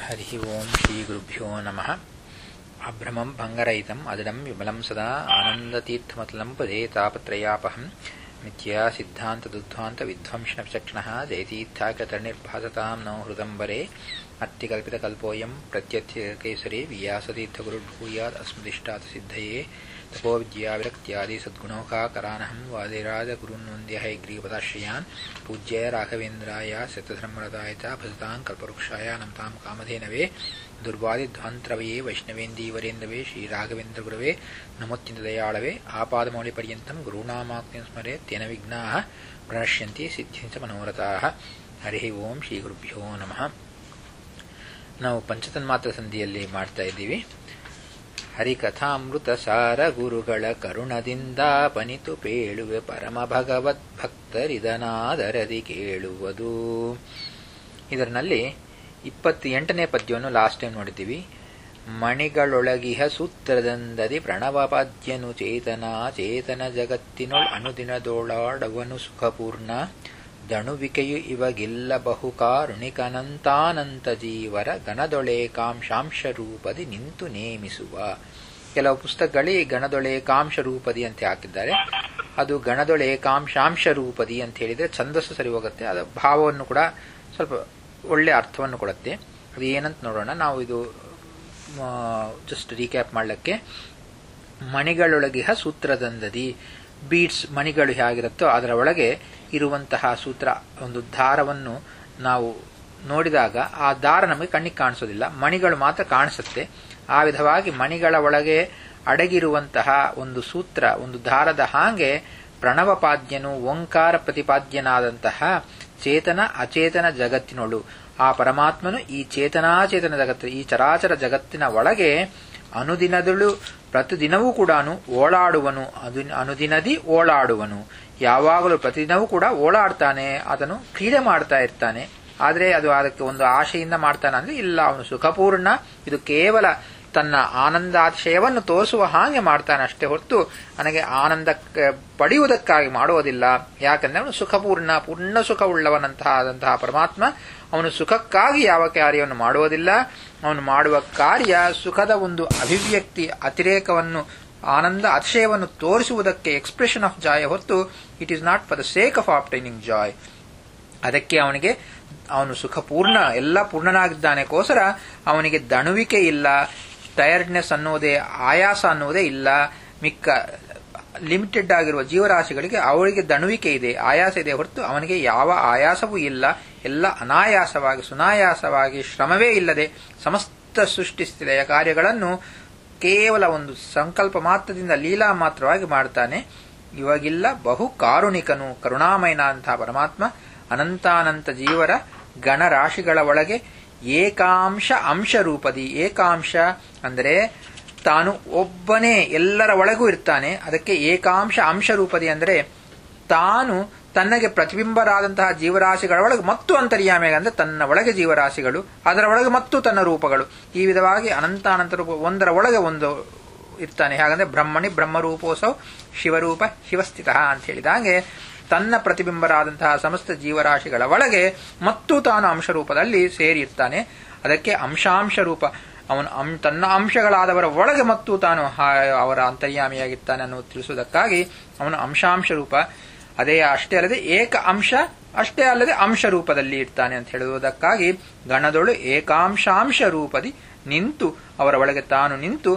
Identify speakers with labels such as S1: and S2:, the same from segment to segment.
S1: ಹರಿ ಓಂ ಶ್ರೀ ಗುರುಭ್ಯೋ ನಮಃ ಅಭ್ರಮಂ ಭಂಗರಹಿತಂ ಅದಡಂ ವಿಮಲಂ ಸದಾ ಆನಂದತೀರ್ಥಮತಲಂ ಪದೇ ತಾಪತ್ರಯಾಪಹಂ ಮಿಥ್ಯಾ ಸಿದ್ಧಾಂತ ದುಧ್ವಾಂತ ವಿಧ್ವಂಸನ ವಿಚಕ್ಷಣಃ ಜಯತೀರ್ಥಾಕತರ್ನಿರ್ಭಾಸತಾಂ ನೋ ಹೃದಂಬರೆ ಅತ್ಯಕಲ್ಪಿತಕಲ್ಪೋಯಂ ಪ್ರತ್ಯರ್ಥಕೇಸರಿ ವ್ಯಾಸತೀರ್ಥಗುರುರ್ಭೂಯಾತ್ ಅಸ್ಮದಿಷ್ಟಾತ ಸಿದ್ಧಯೇ ತಪೋ ವಿದ್ಯಾವಿರಕ್ತ್ಯಾದಿ ಸದ್ಗುಣೋಖಾಕರಾನಹಂ ವಾದಿರಾಜ ಗುರುನ್ವಂದ್ಯ ಹೈಗ್ರೀಪದಾಶ್ರಯಾನ್ ಪೂಜ್ಯ ರಾಘವೇಂದ್ರಾಯ ಸತ್ಯಧರ್ಮರದಾಯ ಚ ಭಜತಾಂ ಕಲ್ಪವೃಕ್ಷಾಯ ನಮತಾಂ ಕಾಮಧೇನವೇ ದುರ್ವಾದಿಧ್ವಾಂತರವಯೇ ವೈಷ್ಣವೇಂದೀವರೇಂದವೇ ಶ್ರೀರಾಘವೇಂದ್ರ ಗುರವೇ ನಮೋತ್ಯಂತ ದಯಾಳವೇ ಆಪಾದಮೌಳಿ ಪರ್ಯಂತಂ ಗುರುನಾಮಾಕ್ತಿಂ ಸ್ಮರೆ ತೇನ ವಿಘ್ನಾಃ ಪ್ರಣಶ್ಯಂತಿ ಸಿದ್ಧಿಂಚ ಮನೋರಥಾಃ ಹರಿ ಓಂ ಶ್ರೀ ಗುರುಭ್ಯೋ ನಮಃ ನಾವು ಪಂಚತನ್ಮಾತ್ರ ಸಂಧಿಯಲ್ಲಿ ಮಾಡ್ತಾ ಇದ್ದೀವಿ ಹರಿಕಥಾಮೃತ ಸಾರ ಗುರುಗಳ ಕರುಣದಿಂದ ಪನಿತು ಪೇಳುವೆ ಪರಮ ಭಗವದ್ ಭಕ್ತರಿದನಾದರದಿ ಕೇಳುವುದು ಇದರಲ್ಲಿ ಇಪ್ಪತ್ತೆಂಟನೇ ಪದ್ಯವನ್ನು ಲಾಸ್ಟ್ ಟೈಮ್ ನೋಡಿದ್ದೀವಿ ಮಣಿಗಳೊಳಗಿಹ ಸೂತ್ರದಂದದಿ ಪ್ರಣವಪಾದ್ಯನು ಚೇತನ ಚೇತನ ಜಗತ್ತಿನೊಳ್ ಅನುದಿನದೋಳಾಡವನು ಸುಖಪೂರ್ಣ ದಣುವಿಕೆಯು ಇವಾಗಿಲ್ಲ ಬಹುಕಾರುಣಿಕನಂತಾನಂತ ಜೀವರ ಗಣದೊಳೇಕಾಂಶಾಂಶ ರೂಪದಿ ನಿಂತು ನೇಮಿಸುವ ಕೆಲವು ಪುಸ್ತಕಗಳಲ್ಲಿ ಗಣದೊಳೇಕಾಂಶ ರೂಪದಿ ಅಂತ ಹಾಕಿದ್ದಾರೆ ಅದು ಗಣದೊಳೇಕಾಂಶಾಂಶ ರೂಪದಿ ಅಂತ ಹೇಳಿದ್ರೆ ಛಂದಸ್ಸು ಸರಿ ಹೋಗುತ್ತೆ ಅದರ ಭಾವವನ್ನು ಕೂಡ ಸ್ವಲ್ಪ ಒಳ್ಳೆ ಅರ್ಥವನ್ನು ಕೊಡುತ್ತೆ ಅದು ಏನಂತ ನೋಡೋಣ ನಾವು ಇದು ಜಸ್ಟ್ ರೀಕ್ಯಾಪ್ ಮಾಡಲಿಕ್ಕೆ ಮಣಿಗಳೊಳಗಿಹ ಸೂತ್ರದಂದದಿ ಬೀಡ್ಸ್ ಮಣಿಗಳು ಹೇಗಿರುತ್ತೋ ಅದರ ಒಳಗೆ ಇರುವಂತಹ ಸೂತ್ರ ಒಂದು ದಾರವನ್ನು ನಾವು ನೋಡಿದಾಗ ಆ ದಾರ ನಮಗೆ ಕಣ್ಣಿಗೆ ಕಾಣಿಸೋದಿಲ್ಲ ಮಣಿಗಳು ಮಾತ್ರ ಕಾಣಿಸುತ್ತೆ ಆ ವಿಧವಾಗಿ ಮಣಿಗಳ ಒಳಗೆ ಅಡಗಿರುವಂತಹ ಒಂದು ಸೂತ್ರ ಒಂದು ದಾರದ ಹಾಗೆ ಪ್ರಣವಪಾದ್ಯನು ಓಂಕಾರ ಪ್ರತಿಪಾದ್ಯನಾದಂತಹ ಚೇತನ ಅಚೇತನ ಜಗತ್ತಿನೊಳು ಆ ಪರಮಾತ್ಮನು ಈ ಚೇತನಾಚೇತನ ಜಗತ್ತು ಈ ಚರಾಚರ ಜಗತ್ತಿನ ಒಳಗೆ ಅನುದಿನದಳು ಪ್ರತಿದಿನವೂ ಕೂಡ ಓಳಾಡುವನು ಅದು ಅನುದಿನದಿ ಓಳಾಡುವನು ಯಾವಾಗಲೂ ಪ್ರತಿದಿನವೂ ಕೂಡ ಓಳಾಡ್ತಾನೆ ಅದನ್ನು ಕ್ರೀಡೆ ಮಾಡ್ತಾ ಇರ್ತಾನೆ ಆದರೆ ಅದು ಅದಕ್ಕೆ ಒಂದು ಆಶೆಯಿಂದ ಮಾಡ್ತಾನೆ ಅಂದ್ರೆ ಇಲ್ಲ ಅವನು ಸುಖಪೂರ್ಣ ಇದು ಕೇವಲ ತನ್ನ ಆನಂದಾತಿಶಯವನ್ನು ತೋರಿಸುವ ಹಾಗೆ ಮಾಡ್ತಾನೆ ಅಷ್ಟೇ ಹೊರತು ನನಗೆ ಆನಂದ ಪಡೆಯುವುದಕ್ಕಾಗಿ ಮಾಡುವುದಿಲ್ಲ ಯಾಕಂದ್ರೆ ಅವನು ಸುಖಪೂರ್ಣ ಪೂರ್ಣ ಸುಖವುಳ್ಳವನಂತಹ ಆದಂತಹ ಪರಮಾತ್ಮ ಅವನು ಸುಖಕ್ಕಾಗಿ ಯಾವ ಕಾರ್ಯವನ್ನು ಮಾಡುವುದಿಲ್ಲ ಅವನು ಮಾಡುವ ಕಾರ್ಯ ಸುಖದ ಒಂದು ಅಭಿವ್ಯಕ್ತಿ ಅತಿರೇಕವನ್ನು ಆನಂದ ಅತಿಶಯವನ್ನು ತೋರಿಸುವುದಕ್ಕೆ ಎಕ್ಸ್ಪ್ರೆಷನ್ ಆಫ್ ಜಾಯ್ ಹೊತ್ತು it is not for the sake of obtaining joy ಅದಕ್ಕೆ ಅವನಿಗೆ ಅವನು ಸುಖಪೂರ್ಣ ಎಲ್ಲ ಪೂರ್ಣನಾಗಿದ್ದಾನೆಗೋಸ್ಕರ ಅವನಿಗೆ ದಣುವಿಕೆ ಇಲ್ಲ ಟಯರ್ಡ್ನೆಸ್ ಅನ್ನುವುದೇ ಆಯಾಸ ಅನ್ನುವುದೇ ಇಲ್ಲ ಮಿಕ್ಕ ಲಿಮಿಟೆಡ್ ಆಗಿರುವ ಜೀವರಾಶಿಗಳಿಗೆ ಅವಳಿಗೆ ದಣುವಿಕೆ ಇದೆ ಆಯಾಸ ಇದೆ ಹೊರತು ಅವನಿಗೆ ಯಾವ ಆಯಾಸವೂ ಇಲ್ಲ ಎಲ್ಲ ಅನಾಯಾಸವಾಗಿ ಸುನಾಯಾಸವಾಗಿ ಶ್ರಮವೇ ಇಲ್ಲದೆ ಸಮಸ್ತ ಸೃಷ್ಟಿಸ್ಥಿತಿಯ ಕಾರ್ಯಗಳನ್ನು ಕೇವಲ ಒಂದು ಸಂಕಲ್ಪ ಮಾತ್ರದಿಂದ ಲೀಲಾ ಮಾತ್ರವಾಗಿ ಮಾಡ್ತಾನೆ ಇವಾಗಿಲ್ಲ ಬಹು ಕಾರುಣಿಕನು ಕರುಣಾಮಯನ ಅಂತಹ ಪರಮಾತ್ಮ ಅನಂತಾನಂತ ಜೀವರ ಗಣರಾಶಿಗಳ ಒಳಗೆ ಏಕಾಂಶ ಅಂಶ ರೂಪದಿ ಏಕಾಂಶ ಅಂದರೆ ತಾನು ಒಬ್ಬನೇ ಎಲ್ಲರ ಒಳಗೂ ಇರ್ತಾನೆ ಅದಕ್ಕೆ ಏಕಾಂಶ ಅಂಶ ರೂಪದಿ ಅಂದರೆ ತಾನು ತನ್ನಗೆ ಪ್ರತಿಬಿಂಬರಾದಂತಹ ಜೀವರಾಶಿಗಳ ಒಳಗೆ ಮತ್ತು ಅಂತರ್ಯಾಮಿ ಅಂದ್ರೆ ತನ್ನ ಒಳಗೆ ಜೀವರಾಶಿಗಳು ಅದರ ಒಳಗೆ ಮತ್ತು ತನ್ನ ರೂಪಗಳು ಈ ವಿಧವಾಗಿ ಅನಂತಾನಂತ ರೂಪ ಒಂದರ ಒಳಗೆ ಒಂದು ಇರ್ತಾನೆ ಹಾಗಂದ್ರೆ ಬ್ರಹ್ಮಣಿ ಬ್ರಹ್ಮರೂಪೋತ್ಸವ ಶಿವರೂಪ ಶಿವಸ್ಥಿತ ಅಂತ ಹೇಳಿದ ಹಾಗೆ ತನ್ನ ಪ್ರತಿಬಿಂಬರಾದಂತಹ ಸಮಸ್ತ ಜೀವರಾಶಿಗಳ ಒಳಗೆ ಮತ್ತು ತಾನು ಅಂಶರೂಪದಲ್ಲಿ ಸೇರಿರ್ತಾನೆ ಅದಕ್ಕೆ ಅಂಶಾಂಶ ರೂಪ ಅವನು ತನ್ನ ಅಂಶಗಳಾದವರ ಒಳಗೆ ಮತ್ತು ತಾನು ಅವರ ಅಂತರ್ಯಾಮಿಯಾಗಿರ್ತಾನೆ ಅನ್ನೋದು ತಿಳಿಸುವುದಕ್ಕಾಗಿ ಅವನು ಅಂಶಾಂಶ ರೂಪ ಅದೇ ಅಷ್ಟೇ ಅಲ್ಲದೆ ಏಕ ಅಂಶ ಅಷ್ಟೇ ಅಲ್ಲದೆ ಅಂಶ ರೂಪದಲ್ಲಿ ಇರ್ತಾನೆ ಅಂತ ಹೇಳುವುದಕ್ಕಾಗಿ ಗಣದೊಳು ಏಕಾಂಶಾಂಶ ರೂಪದಿ ನಿಂತು ಅವರ ಒಳಗೆ ತಾನು ನಿಂತು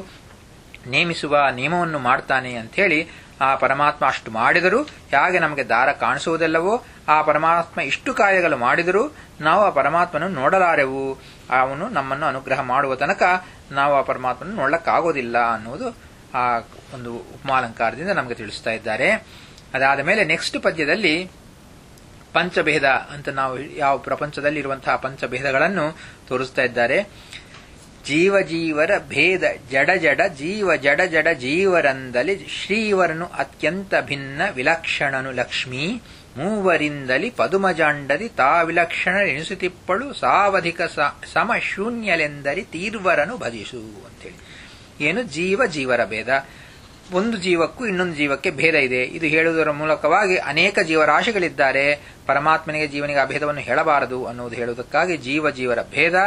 S1: ನೇಮಿಸುವ ನಿಯಮವನ್ನು ಮಾಡ್ತಾನೆ ಅಂತ ಹೇಳಿ ಆ ಪರಮಾತ್ಮ ಅಷ್ಟು ಮಾಡಿದರೂ ಹೇಗೆ ನಮಗೆ ದಾರ ಕಾಣಿಸುವುದೆಲ್ಲವೋ ಆ ಪರಮಾತ್ಮ ಇಷ್ಟು ಕಾರ್ಯಗಳು ಮಾಡಿದರೂ ನಾವು ಆ ಪರಮಾತ್ಮನ ನೋಡಲಾರೆವು ಅವನು ನಮ್ಮನ್ನು ಅನುಗ್ರಹ ಮಾಡುವ ತನಕ ನಾವು ಆ ಪರಮಾತ್ಮನ ನೋಡಕ್ಕಾಗೋದಿಲ್ಲ ಅನ್ನುವುದು ಆ ಒಂದು ಉಪಮಾಲಂಕಾರದಿಂದ ನಮಗೆ ತಿಳಿಸ್ತಾ ಇದ್ದಾರೆ ಅದಾದ ಮೇಲೆ ನೆಕ್ಸ್ಟ್ ಪದ್ಯದಲ್ಲಿ ಪಂಚಭೇದ ಅಂತ ನಾವು ಯಾವ ಪ್ರಪಂಚದಲ್ಲಿ ಇರುವಂತಹ ಪಂಚಭೇದಗಳನ್ನು ತೋರಿಸ್ತಾ ಇದ್ದಾರೆ ಜೀವ ಜೀವರ ಭೇದ ಜಡ ಜಡ ಜೀವ ಜಡ ಜಡ ಜೀವರಂದಲಿ ಶ್ರೀವರನು ಅತ್ಯಂತ ಭಿನ್ನ ವಿಲಕ್ಷಣನು ಲಕ್ಷ್ಮೀ ಮೂವರಿಂದಲಿ ಪದುಮಜಾಂಡದಿ ತಾ ವಿಲಕ್ಷಣ ಎನಿಸುತ್ತಿಪ್ಪಳು ಸಾವಧಿಕ ಸಮ ಶೂನ್ಯಲೆಂದರಿ ತೀರ್ವರನು ಭಜಿಸು ಅಂತೇಳಿ ಏನು ಜೀವ ಜೀವರ ಭೇದ ಒಂದು ಜೀವಕ್ಕೂ ಇನ್ನೊಂದು ಜೀವಕ್ಕೆ ಭೇದ ಇದೆ ಇದು ಹೇಳುವುದರ ಮೂಲಕವಾಗಿ ಅನೇಕ ಜೀವರಾಶಿಗಳಿದ್ದಾರೆ ಪರಮಾತ್ಮನಿಗೆ ಜೀವನಿಗೆ ಆ ಭೇದವನ್ನು ಹೇಳಬಾರದು ಅನ್ನುವುದು ಹೇಳುವುದಕ್ಕಾಗಿ ಜೀವ ಜೀವರ ಭೇದ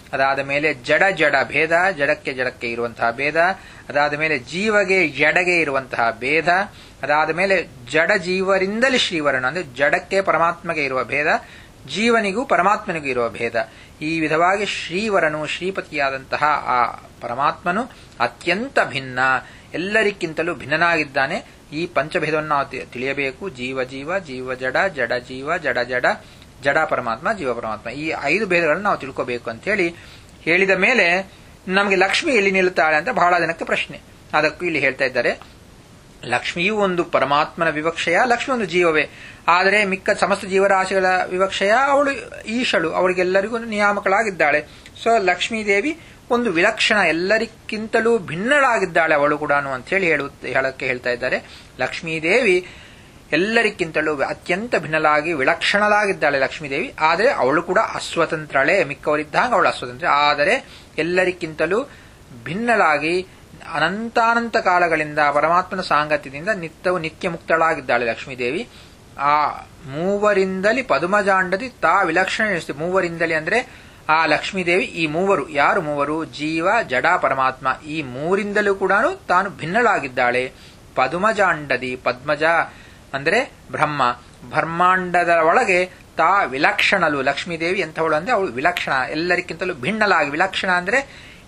S1: ಅದಾದ ಮೇಲೆ ಜಡ ಜಡ ಭೇದ ಜಡಕ್ಕೆ ಜಡಕ್ಕೆ ಇರುವಂತಹ ಭೇದ ಅದಾದ ಮೇಲೆ ಜೀವಗೆ ಜಡಗೆ ಇರುವಂತಹ ಭೇದ ಅದಾದ ಮೇಲೆ ಜಡ ಜೀವರಿಂದಲೇ ಶ್ರೀವರನು ಅಂದ್ರೆ ಜಡಕ್ಕೆ ಪರಮಾತ್ಮಗೆ ಇರುವ ಭೇದ ಜೀವನಿಗೂ ಪರಮಾತ್ಮನಿಗೂ ಇರುವ ಭೇದ ಈ ವಿಧವಾಗಿ ಶ್ರೀವರನು ಶ್ರೀಪತಿಯಾದಂತಹ ಆ ಪರಮಾತ್ಮನು ಅತ್ಯಂತ ಭಿನ್ನ ಎಲ್ಲರಿಗಿಂತಲೂ ಭಿನ್ನನಾಗಿದ್ದಾನೆ ಈ ಪಂಚಭೇದವನ್ನು ನಾವು ತಿಳಿಯಬೇಕು ಜೀವ ಜೀವ ಜೀವ ಜಡ ಜಡ ಜೀವ ಜಡ ಜಡ ಜಡ ಪರಮಾತ್ಮ ಜೀವ ಪರಮಾತ್ಮ ಈ ಐದು ಭೇದಗಳನ್ನು ನಾವು ತಿಳ್ಕೋಬೇಕು ಅಂತ ಹೇಳಿ ಹೇಳಿದ ಮೇಲೆ ನಮಗೆ ಲಕ್ಷ್ಮಿ ಎಲ್ಲಿ ನಿಲ್ಲುತ್ತಾಳೆ ಅಂತ ಬಹಳ ಜನಕ್ಕೆ ಪ್ರಶ್ನೆ ಅದಕ್ಕೂ ಇಲ್ಲಿ ಹೇಳ್ತಾ ಇದ್ದಾರೆ ಲಕ್ಷ್ಮಿಯೂ ಒಂದು ಪರಮಾತ್ಮನ ವಿವಕ್ಷೆಯ ಲಕ್ಷ್ಮಿ ಒಂದು ಜೀವವೇ ಆದರೆ ಮಿಕ್ಕ ಸಮಸ್ತ ಜೀವರಾಶಿಗಳ ವಿವಕ್ಷೆಯ ಅವಳು ಈಶಳು ಅವಳಿಗೆಲ್ಲರಿಗೂ ಒಂದು ನಿಯಾಮಕಳಾಗಿದ್ದಾಳೆ ಸೊ ಲಕ್ಷ್ಮೀದೇವಿ ಒಂದು ವಿಲಕ್ಷಣ ಎಲ್ಲರಿಗಿಂತಲೂ ಭಿನ್ನಳಾಗಿದ್ದಾಳೆ ಅವಳು ಕೂಡ ಅಂತ ಹೇಳಿ ಹೇಳು ಹೇಳಕ್ಕೆ ಹೇಳ್ತಾ ಇದ್ದಾರೆ ಲಕ್ಷ್ಮೀದೇವಿ ಎಲ್ಲರಿಗಿಂತಲೂ ಅತ್ಯಂತ ಭಿನ್ನಲಾಗಿ ವಿಲಕ್ಷಣಲಾಗಿದ್ದಾಳೆ ಲಕ್ಷ್ಮೀದೇವಿ ಆದರೆ ಅವಳು ಕೂಡ ಅಸ್ವತಂತ್ರಳೆ ಮಿಕ್ಕವರಿದ್ದಾಗ ಅವಳು ಅಸ್ವತಂತ್ರ ಆದರೆ ಎಲ್ಲರಿಗಿಂತಲೂ ಭಿನ್ನಲಾಗಿ ಅನಂತಾನಂತ ಕಾಲಗಳಿಂದ ಪರಮಾತ್ಮನ ಸಾಂಗತ್ಯದಿಂದ ನಿತ್ಯವು ನಿತ್ಯ ಮುಕ್ತಳಾಗಿದ್ದಾಳೆ ಲಕ್ಷ್ಮೀದೇವಿ ಆ ಮೂವರಿಂದಲಿ ಪದುಮಜಾಂಡದಿ ತಾ ವಿಲಕ್ಷಣ ಎನಿಸ್ತೀವಿ ಮೂವರಿಂದಲಿ ಅಂದ್ರೆ ಆ ಲಕ್ಷ್ಮೀದೇವಿ ಈ ಮೂವರು ಯಾರು ಮೂವರು ಜೀವ ಜಡ ಪರಮಾತ್ಮ ಈ ಮೂರಿಂದಲೂ ಕೂಡ ತಾನು ಭಿನ್ನಳಾಗಿದ್ದಾಳೆ ಪದುಮಜಾಂಡದಿ ಪದ್ಮಜ ಅಂದರೆ ಬ್ರಹ್ಮ ಬ್ರಹ್ಮಾಂಡದ ಒಳಗೆ ತಾ ವಿಲಕ್ಷಣಲು ಲಕ್ಷ್ಮೀದೇವಿ ಎಂಥವಳು ಅಂದ್ರೆ ಅವಳು ವಿಲಕ್ಷಣ ಎಲ್ಲರಿಗಿಂತಲೂ ಭಿನ್ನಲಾಗಿ ವಿಲಕ್ಷಣ ಅಂದ್ರೆ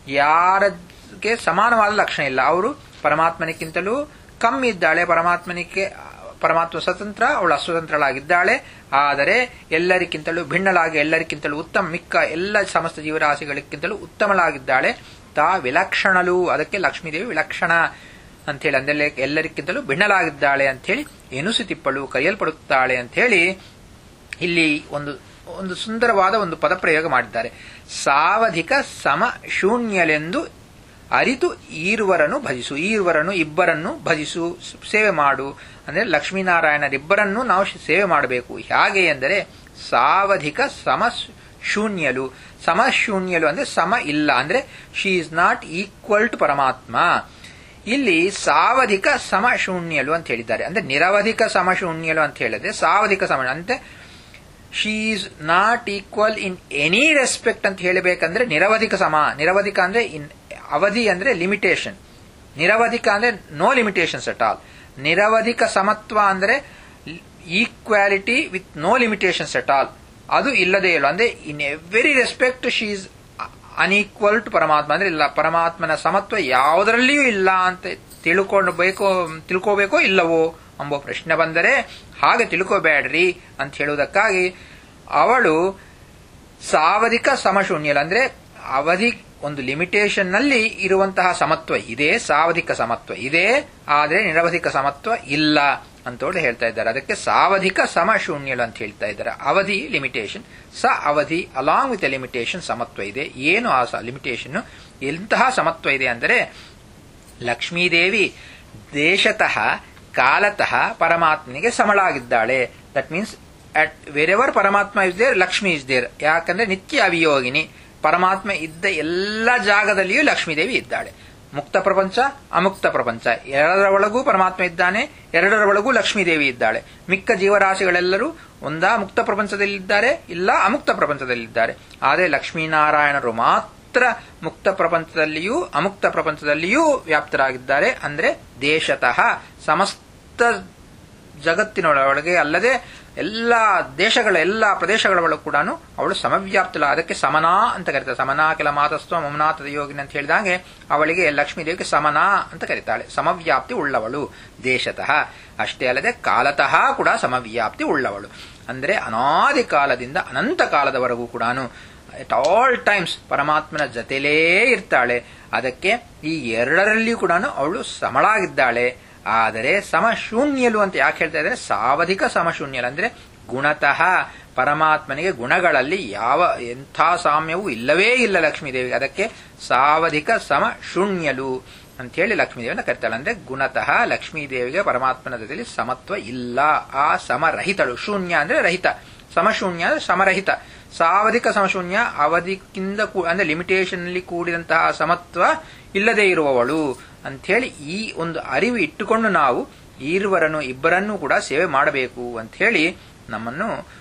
S1: ಯಾರಕ್ಕೆ ಸಮಾನವಾದ ಲಕ್ಷಣ ಇಲ್ಲ ಅವರು ಪರಮಾತ್ಮನಿಗಿಂತಲೂ ಕಮ್ಮಿ ಇದ್ದಾಳೆ ಪರಮಾತ್ಮನಿಗೆ ಪರಮಾತ್ಮ ಸ್ವತಂತ್ರ ಅವಳು ಅಸ್ವತಂತ್ರಳಾಗಿದ್ದಾಳೆ ಆದರೆ ಎಲ್ಲರಿಗಿಂತಲೂ ಭಿನ್ನಲಾಗಿ ಎಲ್ಲರಿಗಿಂತಲೂ ಉತ್ತಮ ಮಿಕ್ಕ ಎಲ್ಲ ಸಮಸ್ತ ಜೀವರಾಶಿಗಳಿಗಿಂತಲೂ ಉತ್ತಮಳಾಗಿದ್ದಾಳೆ ತಾ ವಿಲಕ್ಷಣಲು ಅದಕ್ಕೆ ಲಕ್ಷ್ಮೀದೇವಿ ವಿಲಕ್ಷಣ ಅಂತೇಳಿ ಅಂದ್ರೆ ಎಲ್ಲರಿಗಿಂತಲೂ ಭಿನ್ನಲಾಗಿದ್ದಾಳೆ ಅಂಥೇಳಿ ಎನುಸುತಿಪ್ಪಳು ಕರೆಯಲ್ಪಡುತ್ತಾಳೆ ಅಂಥೇಳಿ ಇಲ್ಲಿ ಒಂದು ಒಂದು ಸುಂದರವಾದ ಒಂದು ಪದಪ್ರಯೋಗ ಮಾಡಿದ್ದಾರೆ ಸಾವಧಿಕ ಸಮ ಶೂನ್ಯಲೆಂದು ಅರಿತು ಈರುವರನ್ನು ಭಜಿಸು ಈರುವರನ್ನು ಇಬ್ಬರನ್ನು ಭಜಿಸು ಸೇವೆ ಮಾಡು ಅಂದ್ರೆ ಲಕ್ಷ್ಮೀನಾರಾಯಣರಿಬ್ಬರನ್ನು ನಾವು ಸೇವೆ ಮಾಡಬೇಕು ಹೇಗೆ ಎಂದರೆ ಸಾವಧಿಕ ಸಮ ಶೂನ್ಯಲು ಸಮ ಶೂನ್ಯಲು ಅಂದ್ರೆ ಸಮ ಇಲ್ಲ ಅಂದ್ರೆ she is not equal to ಪರಮಾತ್ಮ ಇಲ್ಲಿ ಸಾವಧಿಕ ಸಮಶೂನ್ಯಲು ಅಂತ ಹೇಳಿದ್ದಾರೆ ಅಂದ್ರೆ ನಿರವಧಿಕ ಸಮಶೂನ್ಯಲು ಅಂತ ಹೇಳಿದ್ರೆ ಸಾವಧಿಕ ಸಮ ಅಂದ್ರೆ she is not equal in any respect ಅಂತ ಹೇಳಬೇಕಂದ್ರೆ ನಿರವಧಿಕ ಸಮ ನಿರವಧಿಕ ಅಂದ್ರೆ ಇನ್ ಅವಧಿ ಅಂದ್ರೆ ಲಿಮಿಟೇಷನ್ ನಿರವಧಿಕ ಅಂದ್ರೆ ನೋ ಲಿಮಿಟೇಷನ್ಸ್ ಅಟ್ ಆಲ್ ನಿರವಧಿಕ ಸಮತ್ವ ಅಂದ್ರೆ equality with no limitations at all ಅದು ಇಲ್ಲದೇ ಇಲ್ಲ ಅಂದ್ರೆ in every respect she is unequal to ಪರಮಾತ್ಮ ಅಂದ್ರೆ ಇಲ್ಲ ಪರಮಾತ್ಮನ ಸಮತ್ವ ಯಾವುದರಲ್ಲಿಯೂ ಇಲ್ಲ ಅಂತ ತಿಳ್ಕೊಂಡು ಬೇಕೋ ತಿಳ್ಕೋಬೇಕೋ ಇಲ್ಲವೋ ಎಂಬ ಪ್ರಶ್ನೆ ಬಂದರೆ ಹಾಗೆ ತಿಳ್ಕೋಬೇಡ್ರಿ ಅಂತ ಹೇಳುವುದಕ್ಕಾಗಿ ಅವಳು ಸಾವಧಿಕ ಸಮಶೂನ್ಯಲ ಅಂದ್ರೆ ಅವಧಿ ಒಂದು ಲಿಮಿಟೇಷನ್ ನಲ್ಲಿ ಇರುವಂತಹ ಸಮತ್ವ ಇದೆ ಸಾವಧಿಕ ಸಮತ್ವ ಇದೆ ಆದರೆ ನಿರವಧಿಕ ಸಮತ್ವ ಇಲ್ಲ ಅಂತೇಳಿ ಹೇಳ್ತಾ ಇದ್ದಾರೆ ಅದಕ್ಕೆ ಸಾವಧಿಕ ಸಮಶೂನ್ಯಲು ಅಂತ ಹೇಳ್ತಾ ಇದ್ದಾರೆ ಅವಧಿ ಲಿಮಿಟೇಷನ್ ಸ ಅವಧಿ ಅಲಾಂಗ್ ವಿತ್ ಲಿಮಿಟೇಷನ್ ಸಮತ್ವ ಇದೆ ಏನು ಆ ಲಿಮಿಟೇಷನ್ ಎಂತಹ ಸಮತ್ವ ಇದೆ ಅಂದರೆ ಲಕ್ಷ್ಮೀದೇವಿ ದೇಶತಃ ಕಾಲತಃ ಪರಮಾತ್ಮನಿಗೆ ಸಮಳಾಗಿದ್ದಾಳೆ ದಟ್ ಮೀನ್ಸ್ ಅಟ್ ವೆರೆವರ್ ಪರಮಾತ್ಮ is there Lakshmi is there ಯಾಕಂದ್ರೆ ನಿತ್ಯ ಅವಿಯೋಗಿನಿ ಪರಮಾತ್ಮ ಇದ್ದ ಎಲ್ಲ ಜಾಗದಲ್ಲಿಯೂ ಲಕ್ಷ್ಮೀದೇವಿ ಇದ್ದಾಳೆ ಮುಕ್ತ ಪ್ರಪಂಚ ಅಮುಕ್ತ ಪ್ರಪಂಚ ಎರಡರ ಒಳಗೂ ಪರಮಾತ್ಮ ಇದ್ದಾನೆ ಎರಡರ ಒಳಗೂ ಲಕ್ಷ್ಮೀದೇವಿ ಇದ್ದಾಳೆ ಮಿಕ್ಕ ಜೀವರಾಶಿಗಳೆಲ್ಲರೂ ಒಂದಾ ಮುಕ್ತ ಪ್ರಪಂಚದಲ್ಲಿದ್ದಾರೆ ಇಲ್ಲ ಅಮುಕ್ತ ಪ್ರಪಂಚದಲ್ಲಿದ್ದಾರೆ ಆದರೆ ಲಕ್ಷ್ಮೀನಾರಾಯಣರು ಮಾತ್ರ ಮುಕ್ತ ಪ್ರಪಂಚದಲ್ಲಿಯೂ ಅಮುಕ್ತ ಪ್ರಪಂಚದಲ್ಲಿಯೂ ವ್ಯಾಪ್ತರಾಗಿದ್ದಾರೆ ಅಂದ್ರೆ ದೇಶತಃ ಸಮಸ್ತ ಜಗತ್ತಿನೊಳಗೆ ಅಲ್ಲದೆ ಎಲ್ಲ ದೇಶಗಳ ಎಲ್ಲ ಪ್ರದೇಶಗಳ ಒಳಗೂ ಕೂಡ ಅವಳು ಸಮವ್ಯಾಪ್ತಲ ಅದಕ್ಕೆ ಸಮನಾ ಅಂತ ಕರೀತಾರೆ ಸಮನಾ ಕೆಲ ಮಾತಸ್ವ ಮಮನಾಥದ ಯೋಗಿನಿ ಅಂತ ಹೇಳಿದಾಗೆ ಅವಳಿಗೆ ಲಕ್ಷ್ಮೀದೇವಿಗೆ ಸಮನಾ ಅಂತ ಕರೀತಾಳೆ ಸಮವ್ಯಾಪ್ತಿ ಉಳ್ಳವಳು ದೇಶತಃ ಅಷ್ಟೇ ಅಲ್ಲದೆ ಕಾಲತಃ ಕೂಡ ಸಮವ್ಯಾಪ್ತಿ ಉಳ್ಳವಳು ಅಂದ್ರೆ ಅನಾದಿ ಕಾಲದಿಂದ ಅನಂತ ಕಾಲದವರೆಗೂ ಕೂಡ ಎಟ್ ಆಲ್ ಟೈಮ್ಸ್ ಪರಮಾತ್ಮನ ಜೊತೆಲೇ ಇರ್ತಾಳೆ ಅದಕ್ಕೆ ಈ ಎರಡರಲ್ಲಿಯೂ ಕೂಡ ಅವಳು ಸಮಳಾಗಿದ್ದಾಳೆ ಆದರೆ ಸಮಶೂನ್ಯಲು ಅಂತ ಯಾಕೆ ಹೇಳ್ತಾ ಇದ್ದಾರೆ ಸಾವಧಿಕ ಸಮಶೂನ್ಯಲು ಅಂದ್ರೆ ಗುಣತಃ ಪರಮಾತ್ಮನಿಗೆ ಗುಣಗಳಲ್ಲಿ ಯಾವ ಎಂಥ ಸಾಮ್ಯವೂ ಇಲ್ಲವೇ ಇಲ್ಲ ಲಕ್ಷ್ಮೀದೇವಿಗೆ ಅದಕ್ಕೆ ಸಾವಧಿಕ ಸಮಶೂನ್ಯಲು ಅಂತ ಹೇಳಿ ಲಕ್ಷ್ಮೀದೇವಿನ ಕರಿತಾಳೆ ಅಂದ್ರೆ ಗುಣತಃ ಲಕ್ಷ್ಮೀದೇವಿಗೆ ಪರಮಾತ್ಮನ ಜೊತೆಯಲ್ಲಿ ಸಮತ್ವ ಇಲ್ಲ ಆ ಸಮರಹಿತಳು ಶೂನ್ಯ ಅಂದ್ರೆ ರಹಿತ ಸಮಶೂನ್ಯ ಅಂದ್ರೆ ಸಮರಹಿತ ಸಾವಧಿಕ ಸಮಶೂನ್ಯ ಅವಧಿಕ್ಕಿಂತ ಅಂದ್ರೆ ಲಿಮಿಟೇಷನ್ ಅಲ್ಲಿ ಕೂಡಿದಂತಹ ಸಮತ್ವ ಇಲ್ಲದೆ ಇರುವವಳು ಅಂಥೇಳಿ ಈ ಒಂದು ಅರಿವು ಇಟ್ಟುಕೊಂಡು ನಾವು ಈರ್ವರನ್ನು ಇಬ್ಬರನ್ನೂ ಕೂಡ ಸೇವೆ ಮಾಡಬೇಕು ಅಂತ ಹೇಳಿ ನಮ್ಮನ್ನು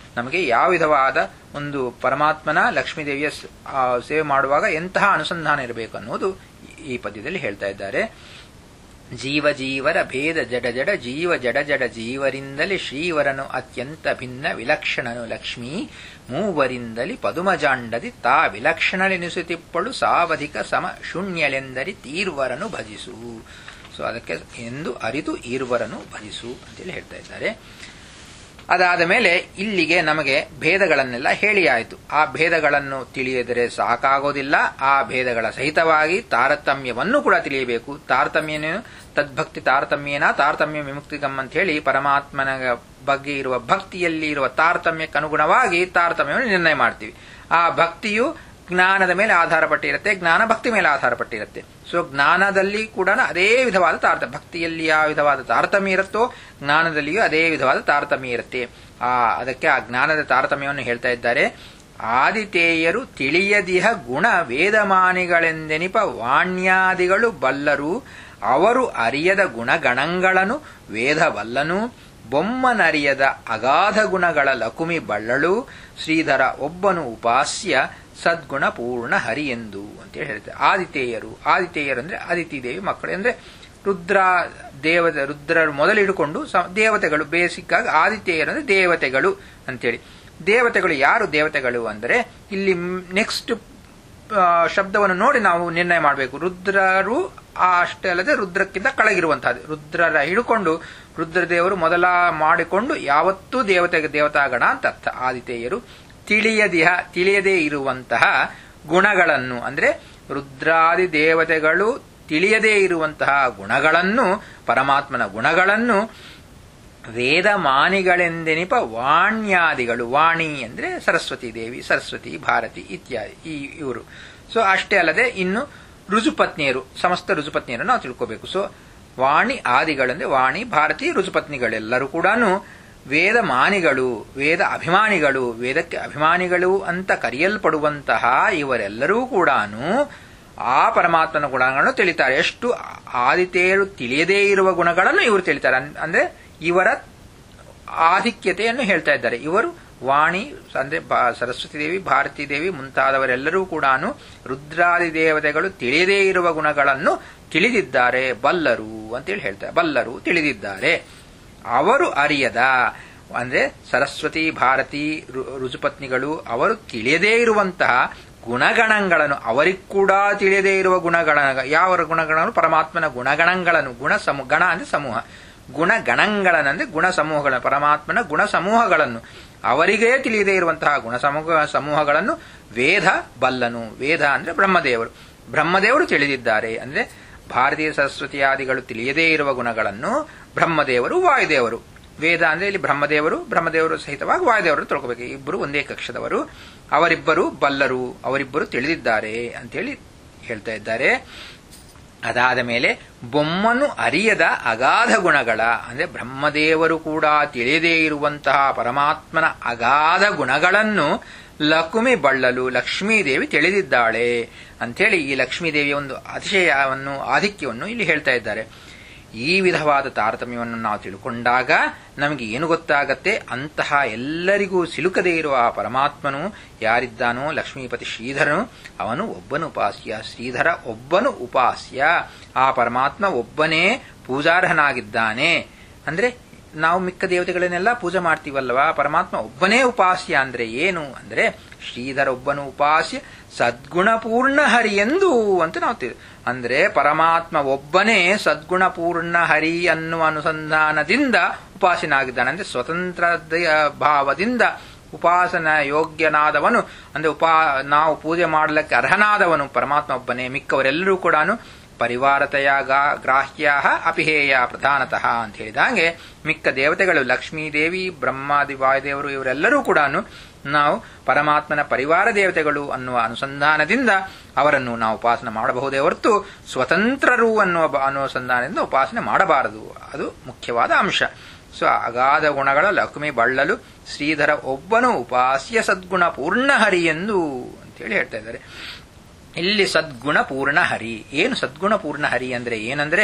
S1: ನಮಗೆ ಯಾವ ವಿಧವಾದ ಒಂದು ಪರಮಾತ್ಮನ ಲಕ್ಷ್ಮೀದೇವಿಯ ಸ- ಆ, ಸೇವೆ ಮಾಡುವಾಗ ಎಂತಹ ಅನುಸಂಧಾನ ಇರಬೇಕು ಅನ್ನೋದು ಈ ಪದ್ಯದಲ್ಲಿ ಹೇಳ್ತಾ ಇದ್ದಾರೆ ಜೀವ ಜೀವರ ಭೇದ ಜಡ ಜಡ ಜೀವ ಜಡ ಜಡ ಜೀವರಿಂದಲೇ ಶ್ರೀವರನು ಅತ್ಯಂತ ಭಿನ್ನ ವಿಲಕ್ಷಣನು ಲಕ್ಷ್ಮೀ ಮೂವರಿಂದಲಿ ಪದುಮಜಾಂಡದಿ ತಾ ವಿಲಕ್ಷಣಲೆನಿಸುತ್ತಿಪ್ಪಳು ಸಾವಧಿಕ ಸಮ ಶೂನ್ಯಲೆಂದರಿ ತೀರ್ವರನು ಭಜಿಸು ಸೊ ಅದಕ್ಕೆ ಎಂದು ಅರಿತು ಈರ್ವರನು ಭಜಿಸು ಅಂತೇಳಿ ಹೇಳ್ತಾ ಇದ್ದಾರೆ ಅದಾದ ಮೇಲೆ ಇಲ್ಲಿಗೆ ನಮಗೆ ಭೇದಗಳನ್ನೆಲ್ಲ ಹೇಳಿ ಆಯಿತು ಆ ಭೇದಗಳನ್ನು ತಿಳಿಯದರೆ ಸಾಕಾಗೋದಿಲ್ಲ ಆ ಭೇದಗಳ ಸಹಿತವಾಗಿ ತಾರತಮ್ಯವನ್ನು ಕೂಡ ತಿಳಿಯಬೇಕು ತಾರತಮ್ಯನೇನು ತದ್ಭಕ್ತಿ ತಾರತಮ್ಯೇನ ತಾರತಮ್ಯ ವಿಮುಕ್ತಿಗಮ್ ಅಂತ ಹೇಳಿ ಪರಮಾತ್ಮನ ಬಗ್ಗೆ ಇರುವ ಭಕ್ತಿಯಲ್ಲಿ ಇರುವ ತಾರತಮ್ಯಕ್ಕನುಗುಣವಾಗಿ ತಾರತಮ್ಯವನ್ನು ನಿರ್ಣಯ ಮಾಡ್ತೀವಿ ಆ ಭಕ್ತಿಯು ಜ್ಞಾನದ ಮೇಲೆ ಆಧಾರಪಟ್ಟಿರುತ್ತೆ ಜ್ಞಾನ ಭಕ್ತಿ ಮೇಲೆ ಆಧಾರಪಟ್ಟಿರುತ್ತೆ ಸೊ ಜ್ಞಾನದಲ್ಲಿ ಕೂಡ ಅದೇ ವಿಧವಾದ ತಾರತಮ್ಯ ಭಕ್ತಿಯಲ್ಲಿ ಯಾವ ವಿಧವಾದ ತಾರತಮ್ಯ ಇರುತ್ತೋ ಜ್ಞಾನದಲ್ಲಿಯೂ ಅದೇ ವಿಧವಾದ ತಾರತಮ್ಯ ಇರುತ್ತೆ ಆ ಅದಕ್ಕೆ ಆ ಜ್ಞಾನದ ತಾರತಮ್ಯವನ್ನು ಹೇಳ್ತಾ ಇದ್ದಾರೆ ಆದಿತೇಯರು ತಿಳಿಯದಿಹ ಗುಣ ವೇದಮಾನಿಗಳೆಂದೆನಿಪ ವಾಣ್ಯಾದಿಗಳು ಬಲ್ಲರು ಅವರು ಅರಿಯದ ಗುಣಗಣಗಳನ್ನು ವೇದ ಬಲ್ಲನು ಬೊಮ್ಮನರಿಯದ ಅಗಾಧ ಗುಣಗಳ ಲಕುಮಿ ಬಳ್ಳಳು ಶ್ರೀಧರ ಒಬ್ಬನು ಉಪಾಸ್ಯ ಸದ್ಗುಣ ಪೂರ್ಣ ಹರಿ ಎಂದು ಅಂತೇಳಿ ಹೇಳ್ತಾರೆ ಆದಿತೇಯರು ಆದಿತೇಯರು ಅಂದ್ರೆ ಆದಿತಿ ದೇವಿ ಮಕ್ಕಳು ಅಂದ್ರೆ ರುದ್ರ ದೇವತೆ ರುದ್ರರು ಮೊದಲಿಡುಕೊಂಡು ಸ- ದೇವತೆಗಳು ಬೇಸಿಕ್ ಆಗಿ ಆದಿತ್ಯರು ಅಂದ್ರೆ ದೇವತೆಗಳು ಅಂತೇಳಿ ದೇವತೆಗಳು ಯಾರು ದೇವತೆಗಳು ಅಂದರೆ ಇಲ್ಲಿ ನೆಕ್ಸ್ಟ್ ಶಬ್ದವನ್ನು ನೋಡಿ ನಾವು ನಿರ್ಣಯ ಮಾಡಬೇಕು ರುದ್ರರು ಆ ಅಷ್ಟೇ ಅಲ್ಲದೆ ರುದ್ರಕ್ಕಿಂತ ಕೆಳಗಿರುವಂತಹದ್ದು ರುದ್ರರ ಹಿಡ್ಕೊಂಡು ರುದ್ರದೇವರು ಮೊದಲ ಮಾಡಿಕೊಂಡು ಯಾವತ್ತೂ ದೇವತೆ ದೇವತಾಗಣ ಅಂತ ಅರ್ಥ ಆದಿತೇಯರು ತಿಳಿಯದಿಹ ತಿಳಿಯದೇ ಇರುವಂತಹ ಗುಣಗಳನ್ನು ಅಂದ್ರೆ ರುದ್ರಾದಿ ದೇವತೆಗಳು ತಿಳಿಯದೇ ಇರುವಂತಹ ಗುಣಗಳನ್ನು ಪರಮಾತ್ಮನ ಗುಣಗಳನ್ನು ವೇದ ಮಾನಿಗಳೆಂದೆನಿಪ ವಾಣ್ಯಾದಿಗಳು ವಾಣಿ ಅಂದ್ರೆ ಸರಸ್ವತಿ ದೇವಿ ಸರಸ್ವತಿ ಭಾರತಿ ಇತ್ಯಾದಿ ಈ ಇವರು ಸೊ ಅಷ್ಟೇ ಅಲ್ಲದೆ ಇನ್ನು ರುಜುಪತ್ನಿಯರು ಸಮಸ್ತ ರುಜುಪತ್ನಿಯರನ್ನು ನಾವು ತಿಳ್ಕೋಬೇಕು ಸೊ ವಾಣಿ ಆದಿಗಳಂದ್ರೆ ವಾಣಿ ಭಾರತಿ ರುಜುಪತ್ನಿಗಳೆಲ್ಲರೂ ಕೂಡ ವೇದ ಮಾನಿಗಳು ವೇದ ಅಭಿಮಾನಿಗಳು ವೇದಕ್ಕೆ ಅಭಿಮಾನಿಗಳು ಅಂತ ಕರೆಯಲ್ಪಡುವಂತಹ ಇವರೆಲ್ಲರೂ ಕೂಡ ಆ ಪರಮಾತ್ಮನ ಗುಣಗಳನ್ನು ತಿಳಿತಾರೆ ಎಷ್ಟು ಆದಿತೇಯರು ತಿಳಿಯದೇ ಇರುವ ಗುಣಗಳನ್ನು ಇವರು ತಿಳಿತಾರೆ ಅನ್- ಅಂದ್ರೆ ಇವರ ಆಧಿಕ್ಯತೆಯನ್ನು ಹೇಳ್ತಾ ಇದ್ದಾರೆ ಇವರು ವಾಣಿ ಅಂದ್ರೆ ಬಾ- ಸರಸ್ವತಿ ದೇವಿ ಭಾರತೀ ದೇವಿ ಮುಂತಾದವರೆಲ್ಲರೂ ಕೂಡ ರುದ್ರಾದಿ ದೇವತೆಗಳು ತಿಳಿಯದೇ ಇರುವ ಗುಣಗಳನ್ನು ತಿಳಿದಿದ್ದಾರೆ ಬಲ್ಲರು ಅಂತೇಳಿ ಹೇಳ್ತಾರೆ ಬಲ್ಲರು ತಿಳಿದಿದ್ದಾರೆ ಅವರು ಅರಿಯದ ಅಂದ್ರೆ ಸರಸ್ವತಿ ಭಾರತಿ ರು- ರುಜುಪತ್ನಿಗಳು ಅವರು ತಿಳಿಯದೇ ಇರುವಂತಹ ಗುಣಗಣಗಳನ್ನು ಅವರಿಗೆ ಕೂಡ ತಿಳಿಯದೇ ಇರುವ ಗುಣಗಣ ಯಾವ ಗುಣಗಣಗಳು ಪರಮಾತ್ಮನ ಗುಣಗಣಗಳನ್ನು ಗುಣ ಸಮೂ ಗಣ ಅಂದ್ರೆ ಸಮೂಹ ಗುಣಗಣಗಳನ್ನು ಅಂದ್ರೆ ಗುಣ ಸಮೂಹಗಳ ಪರಮಾತ್ಮನ ಗುಣ ಸಮೂಹಗಳನ್ನು ಅವರಿಗೇ ತಿಳಿಯದೇ ಇರುವಂತಹ ಗುಣ ಸಮೂಹ ಸಮೂಹಗಳನ್ನು ವೇದ ಬಲ್ಲನು ವೇದ ಅಂದ್ರೆ ಬ್ರಹ್ಮದೇವರು ಬ್ರಹ್ಮದೇವರು ತಿಳಿದಿದ್ದಾರೆ ಅಂದ್ರೆ ಭಾರತೀಯ ಸರಸ್ವತಿಯಾದಿಗಳು ತಿಳಿಯದೇ ಇರುವ ಗುಣಗಳನ್ನು ಬ್ರಹ್ಮದೇವರು ವಾಯುದೇವರು ವೇದ ಅಂದ್ರೆ ಇಲ್ಲಿ ಬ್ರಹ್ಮದೇವರು ಬ್ರಹ್ಮದೇವರು ಸಹಿತವಾಗಿ ವಾಯುದೇವರು ತಿಳ್ಕೋಬೇಕು ಇಬ್ಬರು ಒಂದೇ ಕಕ್ಷದವರು ಅವರಿಬ್ಬರು ಬಲ್ಲರು ಅವರಿಬ್ಬರು ತಿಳಿದಿದ್ದಾರೆ ಅಂತೇಳಿ ಹೇಳ್ತಾ ಇದ್ದಾರೆ ಅದಾದ ಮೇಲೆ ಬೊಮ್ಮನು ಅರಿಯದ ಅಗಾಧ ಗುಣಗಳ ಅಂದ್ರೆ ಬ್ರಹ್ಮದೇವರು ಕೂಡ ತಿಳಿಯದೇ ಇರುವಂತಹ ಪರಮಾತ್ಮನ ಅಗಾಧ ಗುಣಗಳನ್ನು ಲಕುಮಿ ಬಳ್ಳಲು ಲಕ್ಷ್ಮೀದೇವಿ ತಿಳಿದಿದ್ದಾಳೆ ಅಂಥೇಳಿ ಈ ಲಕ್ಷ್ಮೀದೇವಿಯ ಒಂದು ಅತಿಶಯವನ್ನು ಆಧಿಕ್ಯವನ್ನು ಇಲ್ಲಿ ಹೇಳ್ತಾ ಇದ್ದಾರೆ ಈ ವಿಧವಾದ ತಾರತಮ್ಯವನ್ನು ನಾವು ತಿಳ್ಕೊಂಡಾಗ ನಮಗೆ ಏನು ಗೊತ್ತಾಗತ್ತೆ ಅಂತಹ ಎಲ್ಲರಿಗೂ ಸಿಲುಕದೇ ಇರುವ ಆ ಪರಮಾತ್ಮನು ಯಾರಿದ್ದಾನೋ ಲಕ್ಷ್ಮೀಪತಿ ಶ್ರೀಧರನು ಅವನು ಒಬ್ಬನು ಉಪಾಸ್ಯ ಶ್ರೀಧರ ಒಬ್ಬನು ಉಪಾಸ್ಯ ಆ ಪರಮಾತ್ಮ ಒಬ್ಬನೇ ಪೂಜಾರ್ಹನಾಗಿದ್ದಾನೆ ಅಂದ್ರೆ ನಾವು ಮಿಕ್ಕ ದೇವತೆಗಳನ್ನೆಲ್ಲ ಪೂಜೆ ಮಾಡ್ತೀವಲ್ವಾ ಪರಮಾತ್ಮ ಒಬ್ಬನೇ ಉಪಾಸ್ಯ ಅಂದ್ರೆ ಏನು ಅಂದ್ರೆ ಶ್ರೀಧರ ಒಬ್ಬನು ಉಪಾಸ್ಯ ಸದ್ಗುಣಪೂರ್ಣ ಹರಿ ಎಂದು ಅಂತ ನಾವು ತಿ- ಅಂದ್ರೆ ಪರಮಾತ್ಮ ಒಬ್ಬನೇ ಸದ್ಗುಣಪೂರ್ಣ ಹರಿ ಅನ್ನುವ ಅನುಸಂಧಾನದಿಂದ ಉಪಾಸನಾಗಿದ್ದಾನೆ ಅಂದ್ರೆ ಸ್ವತಂತ್ರ ಭಾವದಿಂದ ಉಪಾಸನ ಯೋಗ್ಯನಾದವನು ಅಂದ್ರೆ ಉಪಾ ನಾವು ಪೂಜೆ ಮಾಡಲಿಕ್ಕೆ ಅರ್ಹನಾದವನು ಪರಮಾತ್ಮ ಒಬ್ಬನೇ ಮಿಕ್ಕವರೆಲ್ಲರೂ ಕೂಡ ಪರಿವಾರತೆಯ ಗ್ರಾಹ್ಯ ಅಪಿಹೇಯ ಪ್ರಧಾನತಃ ಅಂತ ಹೇಳಿದಾಗೆ ಮಿಕ್ಕ ದೇವತೆಗಳು ಲಕ್ಷ್ಮೀದೇವಿ ಬ್ರಹ್ಮಾದಿ ವಾಯುದೇವರು ಇವರೆಲ್ಲರೂ ಕೂಡ ನಾವು ಪರಮಾತ್ಮನ ಪರಿವಾರ ದೇವತೆಗಳು ಅನ್ನುವ ಅನುಸಂಧಾನದಿಂದ ಅವರನ್ನು ನಾವು ಉಪಾಸನೆ ಮಾಡಬಹುದೇ ಹೊರತು ಸ್ವತಂತ್ರರು ಅನ್ನುವ ಬ- ಅನುಸಂಧಾನದಿಂದ ಉಪಾಸನೆ ಮಾಡಬಾರದು ಅದು ಮುಖ್ಯವಾದ ಅಂಶ ಸೊ ಅಗಾಧ ಗುಣಗಳ ಲಕ್ಷ್ಮಿ ಬಳ್ಳಲು ಶ್ರೀಧರ ಒಬ್ಬನು ಉಪಾಸ್ಯ ಸದ್ಗುಣ ಪೂರ್ಣ ಹರಿ ಎಂದು ಅಂತೇಳಿ ಹೇಳ್ತಾ ಇದ್ದಾರೆ ಇಲ್ಲಿ ಸದ್ಗುಣ ಪೂರ್ಣ ಹರಿ ಏನು ಸದ್ಗುಣ ಪೂರ್ಣ ಹರಿ ಅಂದ್ರೆ ಏನಂದ್ರೆ